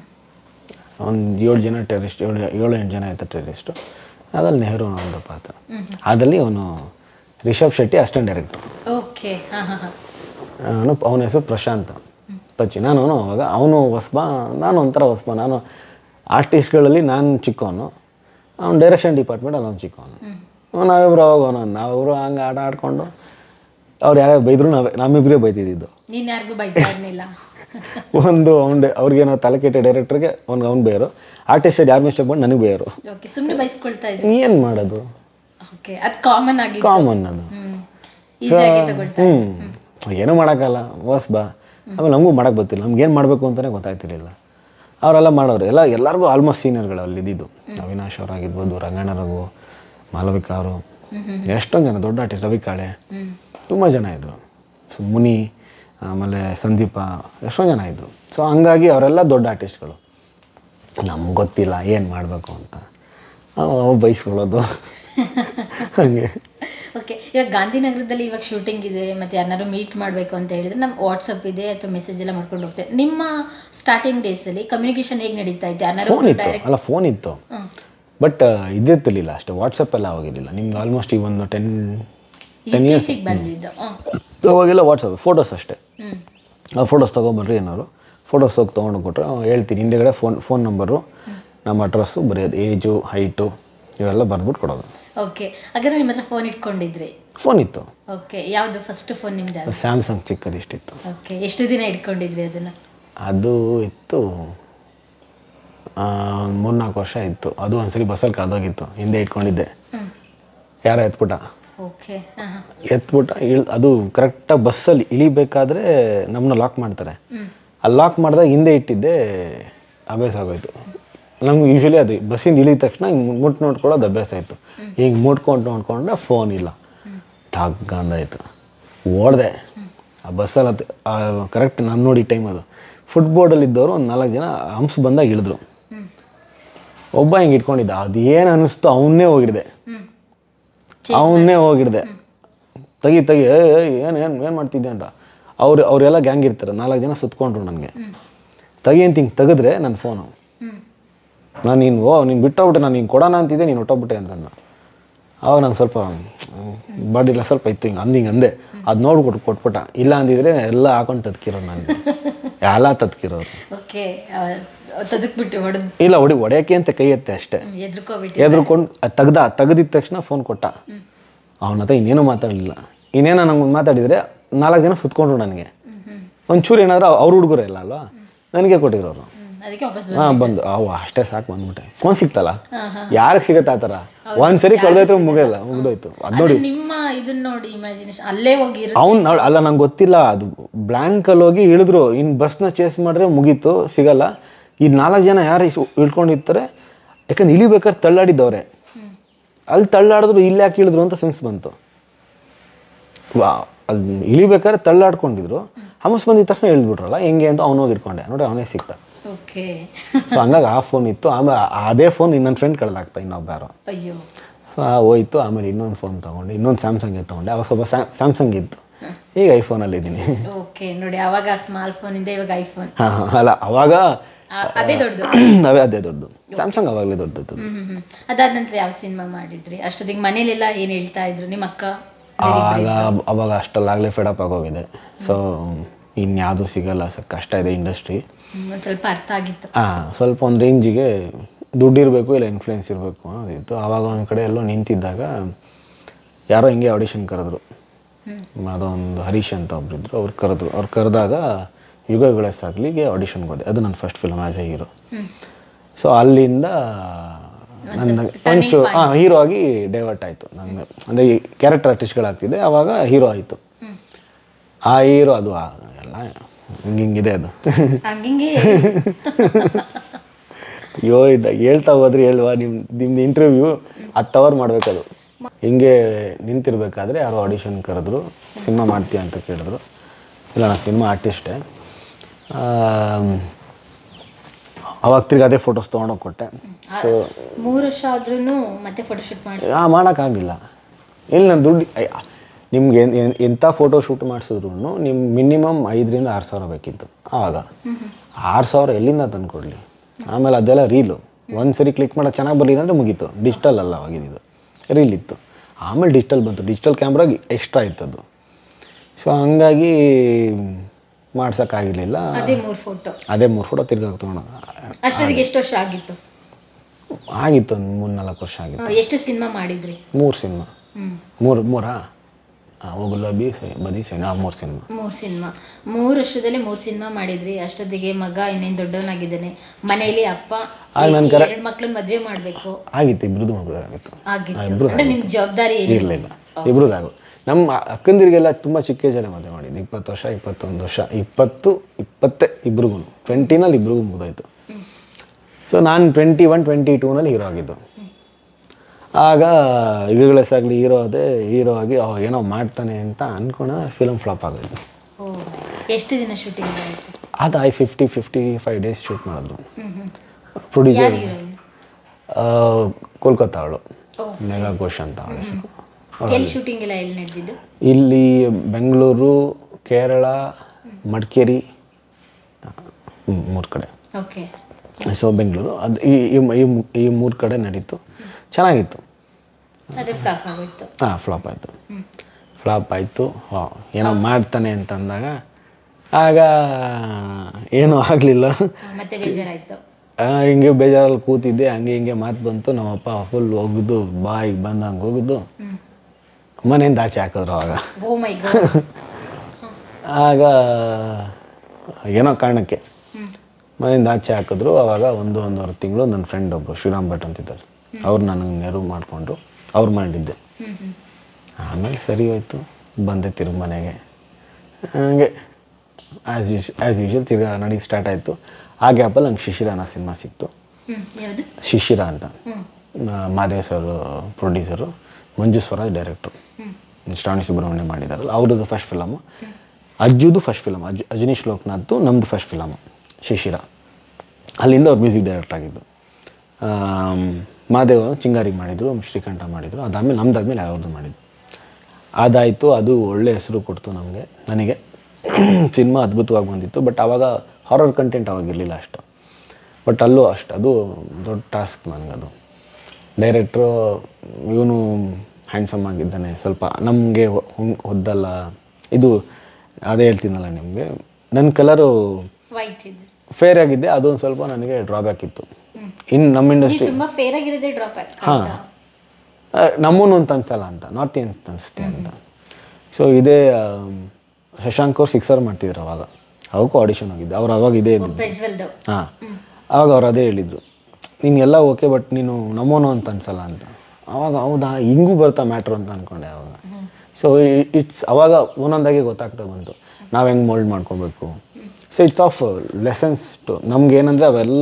ಒಂದು ಏಳು ಜನ ಟೆರರಿಸ್ಟ್ ಏಳು ಏಳು ಎಂಟು ಜನ ಆಯ್ತು ಟೆರರಿಸ್ಟು ಅದ್ರಲ್ಲಿ ನೆಹರು ಅನ್ನೋ ಒಂದು ಪಾತ್ರ ಅದರಲ್ಲಿ ಅವನು Rishab Shetty assistant director okay ಹಾ ಹಾ ಹಾ ಅವನು ಅವನ ಹೆಸರು ಪ್ರಶಾಂತ್ ಪಚ್ಚಿ ನಾನು ಅವಾಗ ಅವನು ಹೊಸ್ಬ ನಾನು ಒಂಥರ ಹೊಸ್ಬ ನಾನು ಆರ್ಟಿಸ್ಟ್ಗಳಲ್ಲಿ ನಾನು ಚಿಕ್ಕವನು ಅವ್ನು ಡೈರೆಕ್ಷನ್ ಡಿಪಾರ್ಟ್ಮೆಂಟ್ ಅವನು ಚಿಕ್ಕವನು ನಾವಿಬ್ರು ಅವಾಗ ಅವನು ನಾವಿಬ್ರು ಹಂಗೆ ಆಟ ಆಡ್ಕೊಂಡು ಅವ್ರು ಯಾರ್ಯಾರು ಬೈದ್ರು ನಾವೇ ನಮ್ಮಿಬ್ಬರೇ ಬೈತಿದ್ದಿದ್ದು ನೀನ್ ಯಾರಿಗೂ ಬೈತಾ ಇರ್ಲಿಲ್ಲ ಒಂದು ಅವ್ನು ಅವ್ರಿಗೇನೋ ತಲೆ ಕೆಟ್ಟ ಡೈರೆಕ್ಟ್ರಿಗೆ ಅವ್ನಿಗೆ ಅವ್ನು ಬೇಯರು ಆರ್ಟಿಸ್ಟ್ ಯಾರು ಮಿಸ್ಟೇಕ್ ಬಂದು ನನಗೆ ಬೇಯರು ಓಕೆ ಸುಮ್ಮನೆ ಬೈಸ್ಕೊಳ್ತಾ ಇದ್ರಿ ಏನು ಮಾಡೋದು ಓಕೆ ಅದು ಕಾಮನ್ ಆಗಿ ಕಾಮನ್ ಅದು ಹ್ಮ್ ಈಸಿಯಾಗಿ ತಗೊಳ್ತಾ ಹ್ಞೂ ಏನೂ ಮಾಡೋಕ್ಕಲ್ಲ ಹೊಸ್ ಬಾ ಆಮೇಲೆ ನಮಗೂ ಮಾಡೋಕ್ಕೆ ಗೊತ್ತಿಲ್ಲ ನಮ್ಗೆ ಏನು ಮಾಡಬೇಕು ಅಂತಲೇ ಗೊತ್ತಾಯ್ತಿರ್ಲಿಲ್ಲ ಅವರೆಲ್ಲ ಮಾಡೋರು ಎಲ್ಲ ಎಲ್ಲರಿಗೂ ಆಲ್ಮೋಸ್ಟ್ ಸೀನಿಯರ್ಗಳು ಅಲ್ಲಿ ಇದ್ದಿದ್ದು ಅವಿನಾಶ್ ಅವರಾಗಿರ್ಬೋದು ರಂಗಣ್ಣ ರಘು ಮಾಲವಿಕಾ ಅವರು ಎಷ್ಟೊಂದು ಜನ ದೊಡ್ಡ ಆರ್ಟಿಸ್ಟ್ ರವಿ ಕಾಳೆ ತುಂಬ ಜನ ಇದ್ದರು ಸೊ ಮುನಿ ಆಮೇಲೆ ಸಂದೀಪ ಎಷ್ಟೊಂದು ಜನ ಇದ್ದರು ಸೊ ಹಂಗಾಗಿ ಅವರೆಲ್ಲ ದೊಡ್ಡ ಆರ್ಟಿಸ್ಟ್ಗಳು ನಮ್ಗೆ ಗೊತ್ತಿಲ್ಲ ಏನು ಮಾಡಬೇಕು ಅಂತ ಅವ್ರು ಬೈಸ್ಕೊಳ್ಳೋದು ಹಾಗೆ ಓಕೆ ಈಗ ಗಾಂಧಿನಗರದಲ್ಲಿ ಇವಾಗ ಶೂಟಿಂಗ್ ಇದೆ ಮತ್ತು ಯಾರನ್ನಾರು ಮೀಟ್ ಮಾಡಬೇಕು ಅಂತ ಹೇಳಿದ್ರೆ ನಮ್ಮ ವಾಟ್ಸಪ್ ಇದೆ ಅಥವಾ ಮೆಸೇಜ್ ಎಲ್ಲ ಮಾಡ್ಕೊಂಡು ಹೋಗ್ತೇವೆ ನಿಮ್ಮ ಸ್ಟಾರ್ಟಿಂಗ್ ಡೇಸಲ್ಲಿ ಕಮ್ಯುನಿಕೇಶನ್ ಹೇಗೆ ನಡೀತಾ ಇತ್ತು ಯಾರನ್ನಾರು ಫೋನ್ ಇತ್ತು ಅಲ್ಲ ಫೋನ್ ಇತ್ತು ಬಟ್ ಇದ್ದಿರ್ತಿರ್ಲಿಲ್ಲ ಅಷ್ಟೇ ವಾಟ್ಸಪ್ ಎಲ್ಲ ಅವಾಗಿರಲಿಲ್ಲ ನಿಮ್ಗೆ ಆಲ್ಮೋಸ್ಟ್ ಈ ಒಂದು ಟೆನ್ ಟೆನ್ ಇಯರ್ಸ್ ಇತ್ತೀಚೆಗೆ ಬಂದಿದ್ದು ಹಾಂ ಅವಾಗೆಲ್ಲ ವಾಟ್ಸಪ್ ಫೋಟೋಸ್ ಅಷ್ಟೇ ಹ್ಞೂ ಆ ಫೋಟೋಸ್ ತೊಗೊಂಬರ್ರಿ ಏನಾದ್ರು ಫೋಟೋಸ್ ಹೋಗಿ ತೊಗೊಂಡು ಕೊಟ್ಟರೆ ಹೇಳ್ತೀನಿ ಹಿಂದೆಗಡೆ ಫೋನ್ ಫೋನ್ ನಂಬರು ನಮ್ಮ ಅಡ್ರೆಸ್ಸು ಬರೆಯೋದು ಏಜು ಹೈಟು ಇವೆಲ್ಲ ಬರೆದ್ಬಿಟ್ಟು ಕೊಡೋದು ಓಕೆ ಹಾಗಾದ್ರೆ ನಿಮ್ಮ ಹತ್ರ ಫೋನ್ ಇಟ್ಕೊಂಡಿದ್ರಿ ಫೋನ್ ಇತ್ತು ಓಕೆ ಯಾವುದು ಫಸ್ಟ್ ಫೋನ್ ನಿಮ್ದು ಸ್ಯಾಮ್ಸಂಗ್ ಚಿಕ್ಕದಿಷ್ಟಿತ್ತು ಓಕೆ ಎಷ್ಟು ದಿನ ಇಟ್ಕೊಂಡಿದ್ರಿ ಅದನ್ನು ಅದು ಇತ್ತು ಒಂದು ಮೂರ್ನಾಲ್ಕು ವರ್ಷ ಇತ್ತು ಅದು ಒಂದ್ಸರಿ ಬಸ್ಸಲ್ಲಿ ಕಳೆದೋಗಿತ್ತು ಹಿಂದೆ ಇಟ್ಕೊಂಡಿದ್ದೆ ಯಾರೋ ಎತ್ಬಿಟ್ಟ ಓಕೆ ಹಾಂ ಹಾಂ ಎತ್ಬಿಟ್ಟ ಇಳ್ ಅದು ಕರೆಕ್ಟಾಗಿ ಬಸ್ಸಲ್ಲಿ ಇಳಿಬೇಕಾದ್ರೆ ನಮ್ಮನ್ನ ಲಾಕ್ ಮಾಡ್ತಾರೆ ಅಲ್ಲಿ ಲಾಕ್ ಮಾಡಿದಾಗ ಹಿಂದೆ ಇಟ್ಟಿದ್ದೆ ಅಭ್ಯಾಸ ಆಗೋಯ್ತು ನಮ್ಗೆ ಯೂಶ್ವಲಿ ಅದು ಬಸ್ಸಿಂದ ಇಳಿದ ತಕ್ಷಣ ಹಿಂಗೆ ಮುಟ್ಟು ನೋಡ್ಕೊಳ್ಳೋದು ಅಭ್ಯಾಸ ಆಯಿತು ಹಿಂಗೆ ಮುಟ್ಕೊಂಡು ನೋಡ್ಕೊಂಡ್ರೆ ಫೋನ್ ಇಲ್ಲ ಟಾಕ್ ಅಂದಾಯ್ತು ಓಡಿದೆ ಆ ಬಸ್ಸಲ್ಲಿ ಹತ್ತು ಕರೆಕ್ಟ್ ನಾನು ನೋಡಿ ಟೈಮ್ ಅದು ಫುಟ್ಬೋರ್ಡಲ್ಲಿ ಇದ್ದವರು ಒಂದು ನಾಲ್ಕು ಜನ ಹಂಪ್ಸ್ ಬಂದಾಗ ಇಳಿದ್ರು ಒಬ್ಬ ಹಿಂಗೆ ಇಟ್ಕೊಂಡಿದ್ದ ಅದು ಏನು ಅನ್ನಿಸ್ತು ಅವನ್ನೇ ಹೋಗಿಡ್ದೆ ಹ್ಞೂ ಅವನ್ನೇ ಹೋಗಿಡ್ದೆ ತೆಗಿ ತೆಗಿ ಏನು ಏನು ಏನು ಮಾಡ್ತಿದ್ದೆ ಅಂತ ಅವ್ರು ಅವರೆಲ್ಲ ಗ್ಯಾಂಗ್ ಇರ್ತಾರೆ ನಾಲ್ಕು ಜನ ಸುತ್ಕೊಂಡ್ರು ನನಗೆ ತೆಗಿ ಅಂತ ಹಿಂಗೆ ತೆಗೆದ್ರೆ ನನ್ನ ಫೋನು ಹ್ಞೂ ನಾನು ನೀನು ಓ ನೀನು ಬಿಟ್ಟೋಗ್ಬಿಟ್ಟೆ ನಾನು ನೀನು ಕೊಡೋಣ ಅಂತಿದ್ದೆ ನೀನು ಹೊಟ್ಟೋಗ್ಬಿಟ್ಟೆ ಅಂತಂದ ಅವಾಗ ನಂಗೆ ಸ್ವಲ್ಪ ಬಾಡಿಲ್ಲ ಸ್ವಲ್ಪ ಇತ್ತು ಹಿಂಗೆ ಅಂದು ಹಿಂಗೆ ಅಂದೆ ಅದು ನೋಡ್ಬಿಟ್ಟು ಕೊಟ್ಬಿಟ್ಟ ಇಲ್ಲ ಅಂದಿದ್ರೆ ಎಲ್ಲ ಹಾಕೊಂಡು ತದ್ಕಿರೋರು ನನಗೆ ಎಲ್ಲ ತದ್ಕಿರೋರು ಓಕೆ ತದಕ್ಬಿಟ್ಟು ಹೊಡೆದು ಇಲ್ಲ ಹೊಡಿ ಹೊಡೆಯೋಕೆ ಅಂತ ಕೈ ಎತ್ತೆ ಅಷ್ಟೇ ಎದ್ರುಕೋಬಿಟ್ಟು ಎದ್ರುಕೊಂಡು ಅದು ತೆಗ್ದ ತೆಗ್ದಿದ ತಕ್ಷಣ ಫೋನ್ ಕೊಟ್ಟ ಅವನ ಹತ್ರ ಇನ್ನೇನು ಮಾತಾಡಲಿಲ್ಲ ಇನ್ನೇನೋ ನಂಗೆ ಮಾತಾಡಿದರೆ ನಾಲ್ಕು ಜನ ಸುತ್ಕೊಂಡ್ರು ನನಗೆ ಒಂಚೂರು ಏನಾದರೂ ಅವ್ರ ಹುಡುಗರೇ ಇಲ್ಲ ಅಲ್ವಾ ನನಗೆ ಕೊಟ್ಟಿರೋರು ಅದಕ್ಕೆ ವಾಪಸ್ ಹಾಂ ಬಂದು ಅವು ಅಷ್ಟೇ ಸಾಕು ಬಂದ್ಬಿಟ್ಟೆ ಫೋನ್ ಸಿಕ್ತಲ್ಲ ಯಾರಿಗೆ ಸಿಗುತ್ತೆ ಆ ಥರ ಒಂದು ಸರಿ ಕಳೆದೋಯ್ತು ಮುಗಿಯಲ್ಲ ಮುಗ್ದೋಯ್ತು ಅದು ನೋಡಿ ಅದು ನಿಮ್ಮ ಇದನ್ನ ನೋಡಿ ಇಮ್ಯಾಜಿನೇಷನ್ ಅಲ್ಲೇ ಹೋಗಿರೋ ಅವ್ನು ನೋಡಿ ಅಲ್ಲ ನಂಗೆ ಗೊತ್ತಿಲ್ಲ ಅದು ಬ್ಲ್ಯಾಂಕಲ್ಲಿ ಹೋಗಿ ಇಳಿದ್ರು ಇನ್ನು ಬಸ್ನ ಚೇಸ್ ಮಾಡಿದ್ರೆ ಮುಗೀತು ಸಿಗಲ್ಲ ಈ ನಾಲ್ಕು ಜನ ಯಾರು ಇಸ್- ಇಳ್ಕೊಂಡಿರ್ತಾರೆ ಯಾಕಂದ್ರೆ ಇಳಿಬೇಕಾದ್ರೆ ತಳ್ಳಾಡಿದ್ದವ್ರೆ ಅಲ್ಲಿ ತಳ್ಳಾಡಿದ್ರು ಇಲ್ಲಿ ಯಾಕೆ ಇಳಿದ್ರು ಅಂತ ಸೆನ್ಸ್ ಬಂತು ವಾ ಅಲ್ಲಿ ಇಳಿಬೇಕಾದ್ರೆ ತಳ್ಳಾಡ್ಕೊಂಡಿದ್ರು ಹಮಸ್ ಬಂದಿದ ತಕ್ಷಣ ಇಳಿದ್ಬಿಟ್ರಲ್ಲ ಹೆಂಗೆ ಅಂತ ಅವ್ನು ಹೋಗಿ ಇಟ್ಕೊಂಡೆ ನೋಡಿ ಅವನೇ ಸಿಕ್ತ ಓಕೆ ಸೊ ಹಂಗಾಗಿ ಆ ಫೋನ್ ಇತ್ತು ಆಮೇಲೆ ಅದೇ ಫೋನ್ ಇನ್ನೊಂದು ಫ್ರೆಂಡ್ ಕಳೆದಾಗ್ತಾ ಇನ್ನೊಬ್ಬ ಯಾರೋ ಅಯ್ಯೋ ಸೊ ಆ ಹೋಯ್ತು ಆಮೇಲೆ ಇನ್ನೊಂದು ಫೋನ್ ತೊಗೊಂಡೆ ಇನ್ನೊಂದು ಸ್ಯಾಮ್ಸಂಗ್ ತೊಗೊಂಡೆ ಅವಾಗ ಸ್ವಲ್ಪ ಸ್ಯಾಮ್ಸಂಗ್ ಇತ್ತು ಈಗ ಐಫೋನಲ್ಲಿ ಇದ್ದೀನಿ ಓಕೆ ನೋಡಿ ಅವಾಗ ಸ್ಮಾಲ್ ಫೋನ್ ಇಂದ ಇವಾಗ ಐಫೋನ್ ಹಾಂ ಅಲ್ಲ ಅವಾಗ ಅದೇ ದೊಡ್ಡದು ಅವೇ ಅದೇ ದೊಡ್ಡದು ಸ್ಯಾಮ್ಸಂಗ್ ಅವಾಗಲೇ ದೊಡ್ಡದು ಹ್ಮ್ ಹ್ಮ್ ಹ್ಮ್ ಅದಾದ ನಂತರ ಯಾವ ಸಿನಿಮಾ ಮಾಡಿದ್ರಿ ಅಷ್ಟೊತ್ತಿಗೆ ಮನೇಲೆಲ್ಲ ಏನು ಹೇಳ್ತಾ ಇದ್ರು ನಿಮ್ಮ ಅಕ್ಕ ಆಗ ಅವಾಗ ಅಷ್ಟಲ್ಲಾಗಲೇ ಫೆಡಪ್ ಆಗೋಗಿದೆ ಸೊ ಇನ್ಯಾವುದು ಸಿಗಲ್ಲ ಸರ್ ಕಷ್ಟ ಇದೆ ಇಂಡಸ್ಟ್ರಿ ಹ್ಮ್, ಒಂದ್ ಸ್ವಲ್ಪ ಅರ್ಥ ಆಗಿತ್ತು ಹಾಂ ಸ್ವಲ್ಪ ಒಂದು ರೇಂಜಿಗೆ ದುಡ್ಡು ಇರಬೇಕು ಇಲ್ಲ ಇನ್ಫ್ಲೂಯೆನ್ಸ್ ಇರಬೇಕು ಅನ್ನೋದಿತ್ತು ಆವಾಗ ಒಂದು ಕಡೆ ಎಲ್ಲೋ ನಿಂತಿದ್ದಾಗ ಯಾರೋ ಹಿಂಗೆ ಆಡಿಷನ್ ಕರೆದ್ರು ಅದೊಂದು ಹರೀಶ್ ಅಂತ ಒಬ್ರಿದ್ರು ಅವ್ರು ಕರೆದ್ರು ಅವ್ರು ಕರೆದಾಗ ಯುಗಗಳ ಸಾಗ್ಲಿಗೆ ಆಡಿಷನ್ಗೆ ಹೋದೆ ಅದು ನನ್ನ first film as a hero so ಅಲ್ಲಿಂದ ನನ್ನ ಒಂಚೂರು ಹಾಂ ಹೀರೋ ಆಗಿ ಡೈವರ್ಟ್ ಆಯಿತು ನನ್ನ ಅಂದರೆ ಈ ಕ್ಯಾರೆಕ್ಟರ್ ಆರ್ಟಿಸ್ಟ್ಗಳಾಗ್ತಿದೆ ಆವಾಗ ಹೀರೋ ಆಯಿತು ಆ ಹೀರೋ ಅದು ಆ- ಎಲ್ಲ ಹಿಂಗೆ ಹಿಂಗಿದೆ ಅದು ಹಂಗಿಂಗೆ ಅಯ್ಯೋ ಇದ್ದ ಹೇಳ್ತಾ ಹೋದ್ರಿ ಹೇಳುವ ನಿಮ್ಮ ನಿಮ್ದು ಇಂಟರ್ವ್ಯೂ ಹತ್ತು ಅವರ್ ಮಾಡಬೇಕದು ಹಿಂಗೆ ನಿಂತಿರ್ಬೇಕಾದ್ರೆ ಯಾರೋ ಆಡಿಷನ್ ಕರೆದ್ರು ಸಿನಿಮಾ ಮಾಡ್ತೀಯ ಅಂತ ಕೇಳಿದ್ರು ಇಲ್ಲ ನಾನು ಸಿನಿಮಾ ಆರ್ಟಿಸ್ಟೇ ಅವಾಗ ತಿರ್ಗಿ ಅದೇ ಫೋಟೋಸ್ ತೊಗೊಂಡೋಗಿ ಕೊಟ್ಟೆ ಸೊ ಮೂರು ವರ್ಷ ಆದ್ರೂ ಮತ್ತೆ ಫೋಟೋಶೂಟ್ ಮಾಡಿ ಹಾಂ ಮಾಡೋಕ್ಕಾಗಲಿಲ್ಲ ಇಲ್ಲಿ ನಾನು ದುಡ್ಡು ಅಯ್ಯ, ನಿಮ್ಗೆ ಎನ್- ಎನ್- ಎಂಥ ಫೋಟೋ ಶೂಟ್ ಮಾಡಿಸಿದ್ರು ನಿಮ್ಮ ಮಿನಿಮಮ್ ಐದರಿಂದ ಆರು ಸಾವಿರ ಬೇಕಿತ್ತು ಆವಾಗ ಆರು ಸಾವಿರ ಎಲ್ಲಿಂದ ತಂದು ಕೊಡಲಿ ಆಮೇಲೆ ಅದೆಲ್ಲ ರೀಲು ಒಂದು ಸರಿ ಕ್ಲಿಕ್ ಮಾಡೋದು ಚೆನ್ನಾಗಿ ಬರಲಿಲ್ಲ ಅಂದರೆ ಮುಗೀತು ಡಿಜಿಟಲ್ ಅಲ್ಲ ಅವಾಗಿದ್ದು ರೀಲ್ ಇತ್ತು ಆಮೇಲೆ ಡಿಜಿಟಲ್ ಬಂತು ಡಿಜಿಟಲ್ ಕ್ಯಾಮ್ರಾಗೆ ಎಕ್ಸ್ಟ್ರಾ ಇತ್ತು ಅದು ಸೊ ಹಂಗಾಗಿ ಮಾಡ್ಸೋಕ್ಕಾಗಿರಲಿಲ್ಲ ಅದೇ ಮೂರು ಫೋಟೋ ಅದೇ ಮೂರು ಫೋಟೋ ತಿರ್ಗಾಗ ತೊಗೊಂಡು ಅಷ್ಟೊತ್ತಿಗೆ ಎಷ್ಟು ವರ್ಷ ಆಗಿತ್ತು ಆಗಿತ್ತು ಒಂದು ಮೂರು ನಾಲ್ಕು ವರ್ಷ ಆಗಿತ್ತು ಆ, ಎಷ್ಟು ಸಿನಿಮಾ ಮಾಡಿದ್ರಿ ಮೂರು ಸಿನಿಮಾ ಹ್ಮ್ ಮೂರು ಮೂರಾ ಹೋಗಲ್ಲ ಸೈ ಬದಿ ಸೈ ನಾ ಮೂರು ಸಿನಿಮಾ ಮೂರು ಸಿನಿಮಾ ಮೂರು ವರ್ಷದಲ್ಲಿ ಮೂರು ಸಿನಿಮಾ ಮಾಡಿದ್ರಿ ಅಷ್ಟೊತ್ತಿಗೆ ಮಗ ಇನ್ನೇನು ದೊಡ್ಡವನಾಗಿದ್ದಾನೆ ಮನೆಯಲ್ಲಿ ಅಪ್ಪ ಎರಡು ಮಕ್ಳನ್ನ ಮದುವೆ ಮಾಡಬೇಕು ಆಗಿತ್ತು ಇಬ್ರದ್ದು ಮದುವೆ ಆಗಿತ್ತು ಆಗಿತ್ತು ಅಂದ್ರೆ ನಿಮ್ಗೆ ಜವಾಬ್ದಾರಿ ಏನಿಲ್ಲ ಇರಲಿಲ್ಲ ಇಬ್ರದ್ದಾಗು ನಮ್ಮ ಅಕ್ಕಂದಿರಿಗೆಲ್ಲ ತುಂಬ ಚಿಕ್ಕ ಏಜಲ್ಲೇ ಮದುವೆ ಮಾಡಿದ್ದು ಇಪ್ಪತ್ತು ವರ್ಷ ಇಪ್ಪತ್ತೊಂದು ವರ್ಷ ಇಪ್ಪತ್ತು ಇಪ್ಪತ್ತೇ ಇಬ್ರಿಗೂ ಟ್ವೆಂಟಿನಲ್ಲಿ ಇಬ್ರಿಗೂ ಮುಗಿದೋಯ್ತು ಸೊ ನಾನು ಟ್ವೆಂಟಿ ಒನ್ ಟ್ವೆಂಟಿ ಟೂನಲ್ಲಿ ಹೀರೋ ಆಗಿದ್ದು ಆಗ ಆಗಲಿ ಹೀರೋ ಅದೇ ಹೀರೋ ಆಗಿ ಅವ ಏನೋ ಮಾಡ್ತಾನೆ ಅಂತ ಅಂದ್ಕೊಂಡ ಫಿಲಮ್ ಫ್ಲಾಪ್ ಆಗೋಯ್ತು ಓ ಎಷ್ಟು ದಿನ ಶೂಟಿಂಗ್ ಆಯಿತು ಅದು I fifty fifty five days shoot ಮಾಡಿದ್ರು ಹ್ಮ್ ಹ್ಮ್ ಪ್ರೊಡ್ಯೂಸರ್ ಹೀರೋಯಿನ್ ಕೋಲ್ಕತ್ತಾ ಅವಳು ಮೆಗಾ ಘೋಷ್ ಅಂತ ಅವಳ ಹೆಸರು ಎಲ್ಲಿ ಶೂಟಿಂಗ್ ಎಲ್ಲ ಎಲ್ಲಿ ನಡೆದಿದ್ದು ಇಲ್ಲಿ ಬೆಂಗಳೂರು ಕೇರಳ ಮಡಿಕೇರಿ ಮೂರು ಕಡೆ ಓಕೆ ಸೊ ಬೆಂಗಳೂರು ಅದು ಈ ಈ- ಈ ಮೂ- ಈ ಮೂರು ಕಡೆ ನಡೀತು ಚೆನ್ನಾಗಿತ್ತು ಅದೇ ಫ್ಲಾಪ್ ಆಗೋಯ್ತು ಹಾಂ ಫ್ಲಾಪ್ ಆಯಿತು ಫ್ಲಾಪ್ ಆಯಿತು ಏನೋ ಮಾಡ್ತಾನೆ ಅಂತ ಅಂದಾಗ ಆಗ ಏನೂ ಆಗಲಿಲ್ಲ ಮತ್ತೆ ಬೇಜಾರಾಯ್ತು ಹಿಂಗೆ ಬೇಜಾರಲ್ಲಿ ಕೂತಿದ್ದೆ ಹಂಗೆ ಹಿಂಗೆ ಮಾತು ಬಂತು ನಮ್ಮಪ್ಪ ಫುಲ್ ಹೋಗಿದ್ದು ಬಾಯಿಗೆ ಬಂದಂಗೆ ಹೋಗಿದ್ದು ಮನೆಯಿಂದ ಆಚೆ ಹಾಕಿದ್ರು ಅವಾಗ ಓ ಮೈ ಗಾಡ್ ಆಗ ಏನೋ ಕಾರಣಕ್ಕೆ ಮನೆಯಿಂದ ಆಚೆ ಹಾಕಿದ್ರು ಅವಾಗ ಒಂದು ಒಂದೂವರೆ ತಿಂಗಳು ನನ್ನ ಫ್ರೆಂಡ್ ಒಬ್ಬರು ಶ್ರೀರಾಮ್ ಭಟ್ ಅಂತಿದ್ದಾರೆ ಅವ್ರು ನನಗೆ ನೆರವು ಮಾಡಿಕೊಂಡ್ರು ಅವ್ರು ಮಾಡಿದ್ದೆ ಆಮೇಲೆ ಸರಿ ಹೋಯ್ತು ಬಂದೆ ತಿರುಗಿ ಮನೆಗೆ ಹಂಗೆ ಆ್ಯಸ್ ಯೂಶ್ ಆ್ಯಸ್ ಯೂಶುವಲ್ ತಿರ್ಗಾ ನಡಿ ಸ್ಟಾರ್ಟ್ ಆಯಿತು ಆ ಗ್ಯಾಪಲ್ಲಿ ನಂಗೆ ಶಿಶಿರ ಅನ್ನೋ ಸಿನಿಮಾ ಸಿಕ್ತು ಹ್ಮ್ ಯಾವುದು ಶಿಶಿರ ಅಂತ Madev sir producer Manju Swaraj director Shravani Subramanya ಮಾಡಿದಾರಲ್ಲ ಅವ್ರದ್ದು ಫಸ್ಟ್ ಫಿಲಮು ಅಜ್ಜುದು ಫಸ್ಟ್ ಫಿಲಮ್ ಅಜ್ಜು ಅಜನೀಶ್ ಲೋಕನಾಥ್ದು ನಮ್ಮದು ಫಸ್ಟ್ ಫಿಲಮು ಶಿಶಿರ ಅಲ್ಲಿಂದ ಅವ್ರು ಮ್ಯೂಸಿಕ್ ಡೈರೆಕ್ಟರ್ ಆಗಿದ್ದು ಆಮ್, ಮಾದೇವ್ ಚಿಂಗಾರಿ ಮಾಡಿದರು ಶ್ರೀಕಂಠ ಮಾಡಿದರು ಅದಾದಮೇಲೆ ನಮ್ದಾದ್ಮೇಲೆ ಅವ್ರದ್ದು ಮಾಡಿದ್ದು ಅದಾಯಿತು ಅದು ಒಳ್ಳೆ ಹೆಸರು ಕೊಡ್ತು ನಮಗೆ ನನಗೆ ಸಿನಿಮಾ ಅದ್ಭುತವಾಗಿ ಬಂದಿತ್ತು ಬಟ್ ಆವಾಗ ಹಾರರ್ ಕಂಟೆಂಟ್ ಅವಾಗಿರಲಿಲ್ಲ ಅಷ್ಟು ಬಟ್ ಅಲ್ಲೂ ಅಷ್ಟು ಅದು ದೊಡ್ಡ ಟಾಸ್ಕ್ ನನಗದು ಡೈರೆಕ್ಟ್ರು ಇವನು ಹ್ಯಾಂಡ್ಸಮ್ ಆಗಿದ್ದಾನೆ ಸ್ವಲ್ಪ ನಮಗೆ ಹೊದ್ದಲ್ಲ ಇದು ಅದೇ ಹೇಳ್ತೀನಲ್ಲ ನಿಮಗೆ ನನ್ನ ಕಲರು ವೈಟ್ ಇದು ಫೇರ್ ಆಗಿದ್ದೆ ಅದೊಂದು ಸ್ವಲ್ಪ ನನಗೆ ಡ್ರಾಬ್ಯಾಕ್ ಇತ್ತು ಇನ್ನು ನಮ್ಮ ಇಂಡಸ್ಟ್ರಿ ತುಂಬಾ ಫೇರ್ ಆಗಿರೋದೇ ಡ್ರಾಪ್ ಹಾಂ ನಮ್ಮೂನು ಅಂತ ಅನ್ಸಲ್ಲ ಅಂತ ನಾರ್ತ್ ಇಂಡಿಯನ್ಸ್ ಅನಿಸುತ್ತೆ ಅಂತ ಸೊ ಇದೇ ಆಮ್, ಶಶಾಂಕ್ ಅವ್ರು ಸಿಕ್ಸರ್ ಮಾಡ್ತಿದ್ರು ಅವಾಗ ಅವಕ್ಕೂ ಆಡಿಷನ್ ಹೋಗಿದ್ದೆ ಅವ್ರು ಅವಾಗ ಇದೇ ಇದ್ದಿದ್ದು ಪ್ರಜ್ವಲ್ದು ಹಾಂ ಆವಾಗ ಅವ್ರು ಅದೇ ಹೇಳಿದರು ನಿನಗೆಲ್ಲ ಓಕೆ ಬಟ್ ನೀನು ನಮ್ಮೋನು ಅಂತ ಅನ್ಸಲ್ಲ ಅಂತ ಅವಾಗ ಹೌದಾ ಹಿಂಗೂ ಬರ್ತಾ ಮ್ಯಾಟ್ರು ಅಂತ ಅಂದ್ಕೊಂಡೆ ಅವಾಗ ಸೊ ಇಟ್ಸ್ ಅವಾಗ ಒಂದೊಂದಾಗಿ ಗೊತ್ತಾಗ್ತಾ ಬಂತು ನಾವು ಹೆಂಗೆ ಮೋಲ್ಡ್ ಮಾಡ್ಕೋಬೇಕು so it's of lessons to ನಮ್ಗೆ ಏನಂದರೆ ಅವೆಲ್ಲ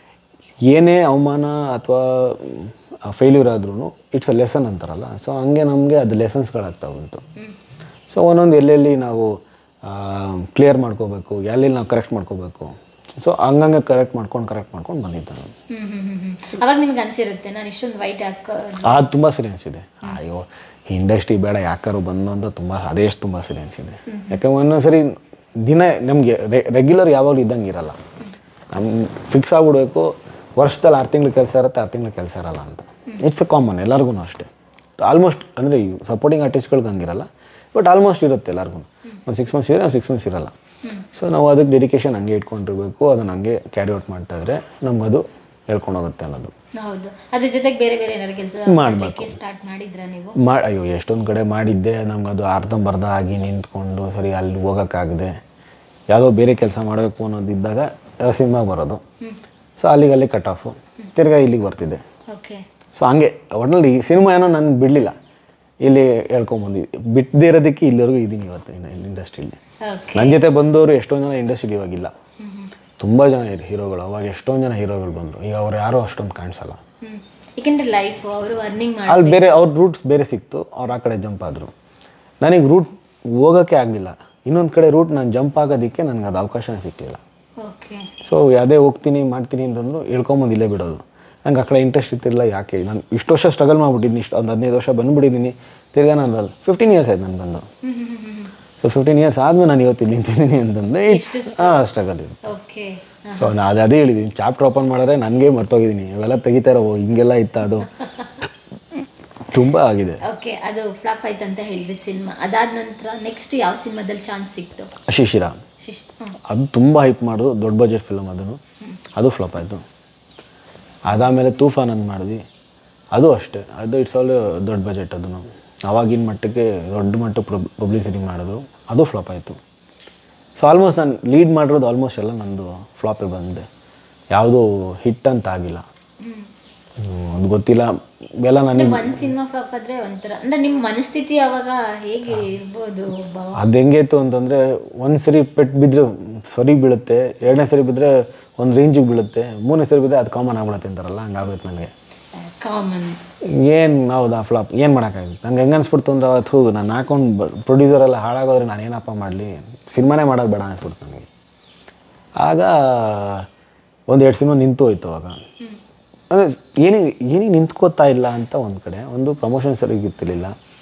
ಏನೇ ಅವಮಾನ ಅಥವಾ ಫೇಲ್ಯೂರ್ ಆದ್ರೂ ಇಟ್ಸ್ ಅ ಲೆಸನ್ ಅಂತಾರಲ್ಲ ಸೊ ಹಂಗೆ ನಮಗೆ ಅದು ಲೆಸನ್ಸ್ಗಳಾಗ್ತಾ ಬಂತು ಸೊ ಒಂದೊಂದು ಎಲ್ಲೆಲ್ಲಿ ನಾವು ಕ್ಲಿಯರ್ ಮಾಡ್ಕೋಬೇಕು ಎಲ್ಲೆಲ್ಲಿ ನಾವು ಕರೆಕ್ಟ್ ಮಾಡ್ಕೋಬೇಕು ಸೊ ಹಂಗಂಗೆ ಕರೆಕ್ಟ್ ಮಾಡ್ಕೊಂಡು ಕರೆಕ್ಟ್ ಮಾಡ್ಕೊಂಡು ಬಂದಿದ್ದೆ ನಾನು ಹ್ಮ್ ಹ್ಮ್ ಹ್ಮ್ ಹ್ಮ್ ಅವಾಗ ನಿಮ್ಗೆ ಅನ್ಸಿರುತ್ತೆ ನಾನು ಇಷ್ಟೊಂದು ವೈಟ್ ಹಾಕ ಅದು ತುಂಬ ಸರಿ ಅನಿಸಿದೆ ಅಯ್ಯೋ ಇಂಡಸ್ಟ್ರಿ ಬೇಡ ಯಾಕಾರು ಬಂದು ಅಂತ ತುಂಬ ಅದೇ ಎಷ್ಟು ತುಂಬ ಸರಿ ಅನಿಸಿದೆ ಯಾಕಂದ್ರೆ ಒಂದೊಂದ್ಸರಿ ದಿನ ನಮಗೆ ರೆಗ್ಯುಲರ್ ಯಾವಾಗಲೂ ಇದ್ದಂಗೆ ಇರಲ್ಲ ನಮ್ಮ ಫಿಕ್ಸ್ ಆಗ್ಬಿಡ್ಬೇಕು ವರ್ಷದಲ್ಲಿ ಆರು ತಿಂಗಳು ಕೆಲಸ ಇರುತ್ತೆ ಆರು ತಿಂಗಳು ಕೆಲಸ ಇರಲ್ಲ ಅಂತ ಇಟ್ಸ್ ಅ ಕಾಮನ್ ಎಲ್ಲರಿಗೂ ಅಷ್ಟೇ ಆಲ್ಮೋಸ್ಟ್ ಅಂದರೆ ಸಪೋರ್ಟಿಂಗ್ ಆರ್ಟಿಸ್ಟ್ಗಳಿಗೆ ಹಂಗಿರಲ್ಲ ಬಟ್ ಆಲ್ಮೋಸ್ಟ್ ಇರುತ್ತೆ ಎಲ್ಲರಿಗೂ ಒಂದು ಸಿಕ್ಸ್ ಮಂತ್ಸ್ ಇದ್ರೆ ಸಿಕ್ಸ್ ಮಂತ್ಸ್ ಇರಲ್ಲ ಸೊ ನಾವು ಅದಕ್ಕೆ ಡೆಡಿಕೇಶನ್ ಹಂಗೆ ಇಟ್ಕೊಂಡಿರ್ಬೇಕು ಅದನ್ನು ಹಂಗೆ ಕ್ಯಾರಿ ಔಟ್ ಮಾಡ್ತಾ ಇದ್ರೆ ನಮಗದು ಹೇಳ್ಕೊಂಡು ಹೋಗುತ್ತೆ ಅನ್ನೋದು ಹೌದು ಅದ್ರ ಜೊತೆಗೆ ಬೇರೆ ಬೇರೆ ಏನಾದ್ರು ಕೆಲಸ ಮಾಡ್ಬೇಕು. ಸ್ಟಾರ್ಟ್ ಮಾಡಿದ್ರ ನೀವು ಮಾ ಅಯ್ಯೋ ಎಷ್ಟೊಂದು ಕಡೆ ಮಾಡಿದ್ದೆ ನಮ್ಗೆ ಅದು ಅರ್ಧಂಬರ್ಧ ಆಗಿ ನಿಂತ್ಕೊಂಡು ಸರಿ ಅಲ್ಲಿ ಹೋಗೋಕ್ಕಾಗದೆ ಯಾವುದೋ ಬೇರೆ ಕೆಲಸ ಮಾಡಬೇಕು ಅನ್ನೋದಿದ್ದಾಗ ಸಿನಿಮಾಗೆ ಬರೋದು ಸೊ ಅಲ್ಲಿಗೆ ಅಲ್ಲಿ ಕಟ್ ಆಫು ತಿರ್ಗಾ ಇಲ್ಲಿಗೆ ಬರ್ತಿದ್ದೆ ಓಕೆ ಸೊ ಹಂಗೆ ಒಟ್ನಲ್ಲಿ ಈ ಸಿನಿಮಾ ಏನೋ ನಾನು ಬಿಡಲಿಲ್ಲ ಇಲ್ಲಿ ಹೇಳ್ಕೊಂಬಂದಿದ್ದೆ ಬಿಟ್ಟದೇ ಇರೋದಕ್ಕೆ ಇಲ್ಲಿವರೆಗೂ ಇದ್ದೀನಿ ಇವತ್ತು ಇಂಡಸ್ಟ್ರಿಲಿ ಓಕೆ ನನ್ನ ಜೊತೆ ಬಂದವರು ಎಷ್ಟೊಂದು ಜನ ಇಂಡಸ್ಟ್ರಿ ಇವಾಗಿಲ್ಲ ತುಂಬ ಜನ ಇರು ಹೀರೋಗಳು ಅವಾಗ ಎಷ್ಟೊಂದು ಜನ ಹೀರೋಗಳು ಬಂದರು ಈಗ ಅವ್ರು ಯಾರೂ ಅಷ್ಟೊಂದು ಕಾಣಿಸಲ್ಲ ಹ್ಮ್ ಯಾಕೆಂದ್ರೆ ಲೈಫ್ ಅವರು ಅರ್ನಿಂಗ್ ಮಾಡಿ ಅಲ್ಲಿ ಬೇರೆ ಅವ್ರ ರೂಟ್ಸ್ ಬೇರೆ ಸಿಕ್ತು ಅವ್ರು ಆ ಕಡೆ ಜಂಪ್ ಆದರು ನನಗೆ ರೂಟ್ ಹೋಗೋಕ್ಕೆ ಆಗಲಿಲ್ಲ ಇನ್ನೊಂದು ಕಡೆ ರೂಟ್ ನಾನು ಜಂಪ್ ಆಗೋದಕ್ಕೆ ನನಗೆ ಅದು ಅವಕಾಶನೇ ಸಿಕ್ಕಲಿಲ್ಲ ಓಕೆ ಸೊ ಅದೇ ಹೋಗ್ತೀನಿ ಮಾಡ್ತೀನಿ ಅಂತಂದ್ರು ಹೇಳ್ಕೊಂಬಂದು ಇಲ್ಲೇ ಬಿಡೋದು ನಂಗೆ ಆ ಕಡೆ ಇಂಟ್ರೆಸ್ಟ್ ಇತ್ತಿಲ್ಲ ಯಾಕೆ ನಾನು ಇಷ್ಟು ವರ್ಷ ಸ್ಟ್ರಗಲ್ ಮಾಡ್ಬಿಟ್ಟಿದ್ದೀನಿ ಇಷ್ಟು ಒಂದು ಹದಿನೈದು ವರ್ಷ ಬಂದುಬಿಟ್ಟಿದ್ದೀನಿ ತಿರ್ಗಾ ನಾನು ಅಲ್ಲಿ ಫಿಫ್ಟೀನ್ ಇಯರ್ಸ್ ಆಯ್ತು ನಾನು ಬಂದು ಸೊ ಫಿಫ್ಟೀನ್ ಇಯರ್ಸ್ ಆದಮೇಲೆ ನಾನು ಇವತ್ತು ಇಲ್ಲಿ ನಿಂತಿದ್ದೀನಿ ಅಂತಂದರೆ ಇಟ್ಸ್ ಹಾಂ ಸ್ಟ್ರಗಲ್ ಇರುತ್ತೆ ಓಕೆ ಸೊ ನಾನು ಅದು ಅದೇ ಹೇಳಿದ್ದೀನಿ ಚಾಪ್ಟರ್ ಓಪನ್ ಮಾಡಿದ್ರೆ ನನಗೆ ಮರ್ತೋಗಿದ್ದೀನಿ ಇವೆಲ್ಲ ತೆಗಿತಾರೋ ಓ ಹಿಂಗೆಲ್ಲ ಇತ್ತ ಅದು ತುಂಬ ಆಗಿದೆ ಓಕೆ ಅದು ಫ್ಲಾಪ್ ಆಯ್ತು ಅಂತ ಹೇಳಿದ್ರಿ ಸಿನಿಮಾ ಅದಾದ ನಂತರ ನೆಕ್ಸ್ಟ್ ಯಾವ ಸಿನಿಮಾದಲ್ಲಿ ಚಾನ್ಸ್ ಸಿಕ್ತು ಶಿಶಿರ ಶಿಶ್ ಹ್ಮ್. ಅದು ತುಂಬ ಹೈಪ್ ಮಾಡೋದು ದೊಡ್ಡ ಬಜೆಟ್ ಫಿಲಮ್ ಅದನ್ನು ಅದು ಫ್ಲಾಪ್ ಆಯಿತು ಅದಾದಮೇಲೆ ತೂಫಾನ್ ಅಂತ ಮಾಡಿದ್ವಿ ಅದು ಅಷ್ಟೇ ಅದು ಇಟ್ಸ್ ಆಲ್ ದೊಡ್ಡ ಬಜೆಟ್ ಅದನ್ನು ಅವಾಗಿನ ಮಟ್ಟಕ್ಕೆ ದೊಡ್ಡ ಮಟ್ಟ ಪಬ್ಲಿಸಿಟಿ ಮಾಡೋದು ಅದು ಫ್ಲಾಪ್ ಆಯಿತು ಸೊ ಆಲ್ಮೋಸ್ಟ್ ನಾನು ಲೀಡ್ ಮಾಡಿರೋದು ಆಲ್ಮೋಸ್ಟ್ ಎಲ್ಲ ನಂದು ಫ್ಲಾಪೇ ಬಂದಿದೆ ಯಾವುದೂ ಹಿಟ್ ಅಂತ ಆಗಿಲ್ಲ ಹ್ಮ್, ಅದು ಗೊತ್ತಿಲ್ಲ ಎಲ್ಲ ನನಗೆ ಒಂದ್ ಸಿನಿಮಾ ಫ್ಲಾಪ್ ಆದ್ರೆ ಒಂಥರ ಅಂದ್ರೆ ನಿಮ್ಮ ಮನಸ್ಥಿತಿ ಅವಾಗ ಹೇಗೆ ಇರ್ಬೋದು ಭಾವ ಅದು ಹೆಂಗೈತು ಅಂತಂದರೆ ಒಂದು ಸರಿ ಪೆಟ್ಟು ಬಿದ್ದರೆ ಸರಿ ಬೀಳುತ್ತೆ ಎರಡನೇ ಸರಿ ಬಿದ್ದರೆ ಒಂದು ರೇಂಜಿಗೆ ಬೀಳುತ್ತೆ ಮೂರನೇ ಸರಿ ಬಿದ್ದರೆ ಅದು ಕಾಮನ್ ಆಗ್ಬಿಡುತ್ತೆ ಅಂತಾರಲ್ಲ ಹಂಗಾಗುತ್ತೆ ನನಗೆ ಕಾಮನ್ ಏನು ಹೌದಾ ಫ್ಲಾಪ್ ಏನು ಮಾಡೋಕ್ಕಾಗುತ್ತೆ ನಂಗೆ ಹೆಂಗೆ ಅನ್ಸ್ಬಿಡ್ತು ಅಂದ್ರೆ ಅವತ್ತು ಹೋಗು ನಾನು ಹಾಕೊಂಡು ಪ್ರೊಡ್ಯೂಸರ್ ಎಲ್ಲ ಹಾಳಾಗೋದ್ರೆ ನಾನು ಏನಪ್ಪ ಮಾಡಲಿ ಸಿನಿಮಾನೇ ಮಾಡೋದು ಬೇಡ ಅನ್ಸ್ಬಿಡ್ತು ನನಗೆ ಆಗ ಒಂದು ಎರಡು ಸಿನಿಮಾ ನಿಂತು ಹೋಯ್ತು ಅವಾಗ ಅಂದರೆ ಏನಿಗೆ ಏನಿಗೆ ನಿಂತ್ಕೋತಾ ಇಲ್ಲ ಅಂತ ಒಂದು ಕಡೆ ಒಂದು ಪ್ರಮೋಷನ್ ಸರಿಗೆ ಗೊತ್ತಿರಲಿಲ್ಲ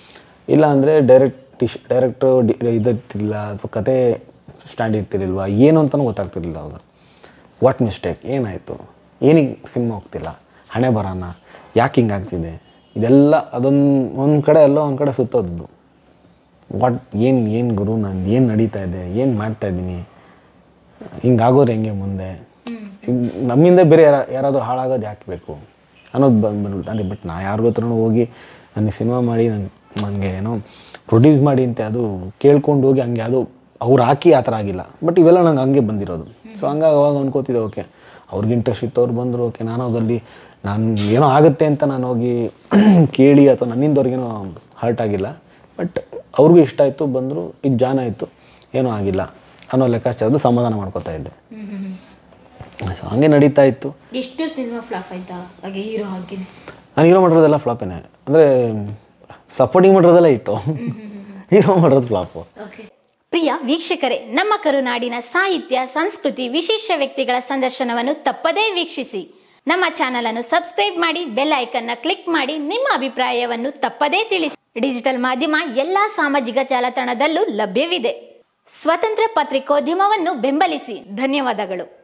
ಇಲ್ಲ ಅಂದರೆ ಡೈರೆಕ್ಟ್ ಟಿಶ್ ಡೈರೆಕ್ಟು ಡಿ ಇದಿರ್ತಿರಲಿಲ್ಲ ಅಥವಾ ಕತೆ ಸ್ಟ್ಯಾಂಡ್ ಇರ್ತಿರ್ಲಿಲ್ವಾ ಏನು ಅಂತಲೂ ಗೊತ್ತಾಗ್ತಿರ್ಲಿಲ್ಲ ಅವಾಗ ವಾಟ್ ಮಿಸ್ಟೇಕ್ ಏನಾಯಿತು ಏನಿಗೆ ಸಿನಿಮಾ ಹೋಗ್ತಿಲ್ಲ ಹಣೆ ಬರೋಣ ಯಾಕೆ ಹಿಂಗೆ ಆಗ್ತಿದೆ ಇದೆಲ್ಲ ಅದೊಂದು ಒಂದು ಕಡೆ ಎಲ್ಲೋ ಒಂದು ಕಡೆ ಸುತ್ತೋದು ವಾಟ್ ಏನು ಏನು ಗುರು ನಂದು ಏನು ನಡೀತಾ ಇದೆ ಏನು ಮಾಡ್ತಾ ಇದ್ದೀನಿ ಹಿಂಗಾಗೋರು ಹೆಂಗೆ ಮುಂದೆ ಹಿಂಗ್ ನಮ್ಮಿಂದ ಬೇರೆ ಯಾರ ಯಾರಾದರೂ ಹಾಳಾಗೋದು ಯಾಕೆ ಬೇಕು ಅನ್ನೋದು ಬಂದು ಬಂದ್ಬಿಟ್ಟು ಅದೇ ಬಟ್ ನಾ ಯಾರಿಗೂ ಹತ್ರನೂ ಹೋಗಿ ನನಗೆ ಸಿನಿಮಾ ಮಾಡಿ ನನ್ಗೆ ನನಗೆ ಏನೋ ಪ್ರೊಡ್ಯೂಸ್ ಮಾಡಿ ಅಂತ ಅದು ಕೇಳ್ಕೊಂಡು ಹೋಗಿ ಹಂಗೆ ಅದು ಅವ್ರು ಹಾಕಿ ಆ ಥರ ಆಗಿಲ್ಲ ಬಟ್ ಇವೆಲ್ಲ ನಂಗೆ ಹಂಗೆ ಬಂದಿರೋದು ಸೊ ಹಂಗಾಗಿ ಅವಾಗ ಅನ್ಕೋತಿದ್ದೆ ಓಕೆ ಅವ್ರಿಗೆ ಇಂಟ್ರೆಸ್ಟ್ ಇತ್ತು ಅವ್ರು ಬಂದರು ಓಕೆ ನಾನು ಹೋಗಲ್ಲಿ ನಾನು ಏನೋ ಆಗುತ್ತೆ ಅಂತ ನಾನು ಹೋಗಿ ಕೇಳಿ ಅಥವಾ ನನ್ನಿಂದ ಅವ್ರಿಗೇನೋ ಹರ್ಟ್ ಆಗಿಲ್ಲ ಬಟ್ ಅವ್ರಿಗೂ ಇಷ್ಟ ಆಯಿತು ಬಂದರು ಇದು ಜಾನ ಆಯಿತು ಏನೂ ಆಗಿಲ್ಲ ಅನ್ನೋ ಲೆಕ್ಕಾಚಾರದ ಸಮಾಧಾನ ಮಾಡ್ಕೋತಾ ಇದ್ದೆ ಸೊ ಹಂಗೆ ನಡೀತಾ ಇತ್ತು ಎಷ್ಟು ಸಿನಿಮಾ ಫ್ಲಾಪ್ ಆಯ್ತಾ ಹಾಗೆ ಹೀರೋ ಹಾಕಿ ನಾನು ಹೀರೋ ಮಾಡಿರೋದೆಲ್ಲ ಫ್ಲಾಪೇನೆ ಅಂದರೆ ಸಪೋರ್ಟಿಂಗ್ ಮಾಡಿರೋದೆಲ್ಲ ಇಟ್ಟು ಹೀರೋ ಮಾಡಿರೋದು ಫ್ಲಾಪು ಓಕೆ ಪ್ರಿಯ ವೀಕ್ಷಕರೇ ನಮ್ಮ ಕರುನಾಡಿನ ಸಾಹಿತ್ಯ ಸಂಸ್ಕೃತಿ ವಿಶೇಷ ವ್ಯಕ್ತಿಗಳ ಸಂದರ್ಶನವನ್ನು ತಪ್ಪದೇ ವೀಕ್ಷಿಸಿ ನಮ್ಮ ಚಾನಲ್ ಅನ್ನು ಸಬ್ಸ್ಕ್ರೈಬ್ ಮಾಡಿ ಬೆಲ್ ಐಕನ್ನ ಕ್ಲಿಕ್ ಮಾಡಿ ನಿಮ್ಮ ಅಭಿಪ್ರಾಯವನ್ನು ತಪ್ಪದೇ ತಿಳಿಸಿ ಡಿಜಿಟಲ್ ಮಾಧ್ಯಮ ಎಲ್ಲಾ ಸಾಮಾಜಿಕ ಜಾಲತಾಣದಲ್ಲೂ ಲಭ್ಯವಿದೆ ಸ್ವತಂತ್ರ ಪತ್ರಿಕೋದ್ಯಮವನ್ನು ಬೆಂಬಲಿಸಿ ಧನ್ಯವಾದಗಳು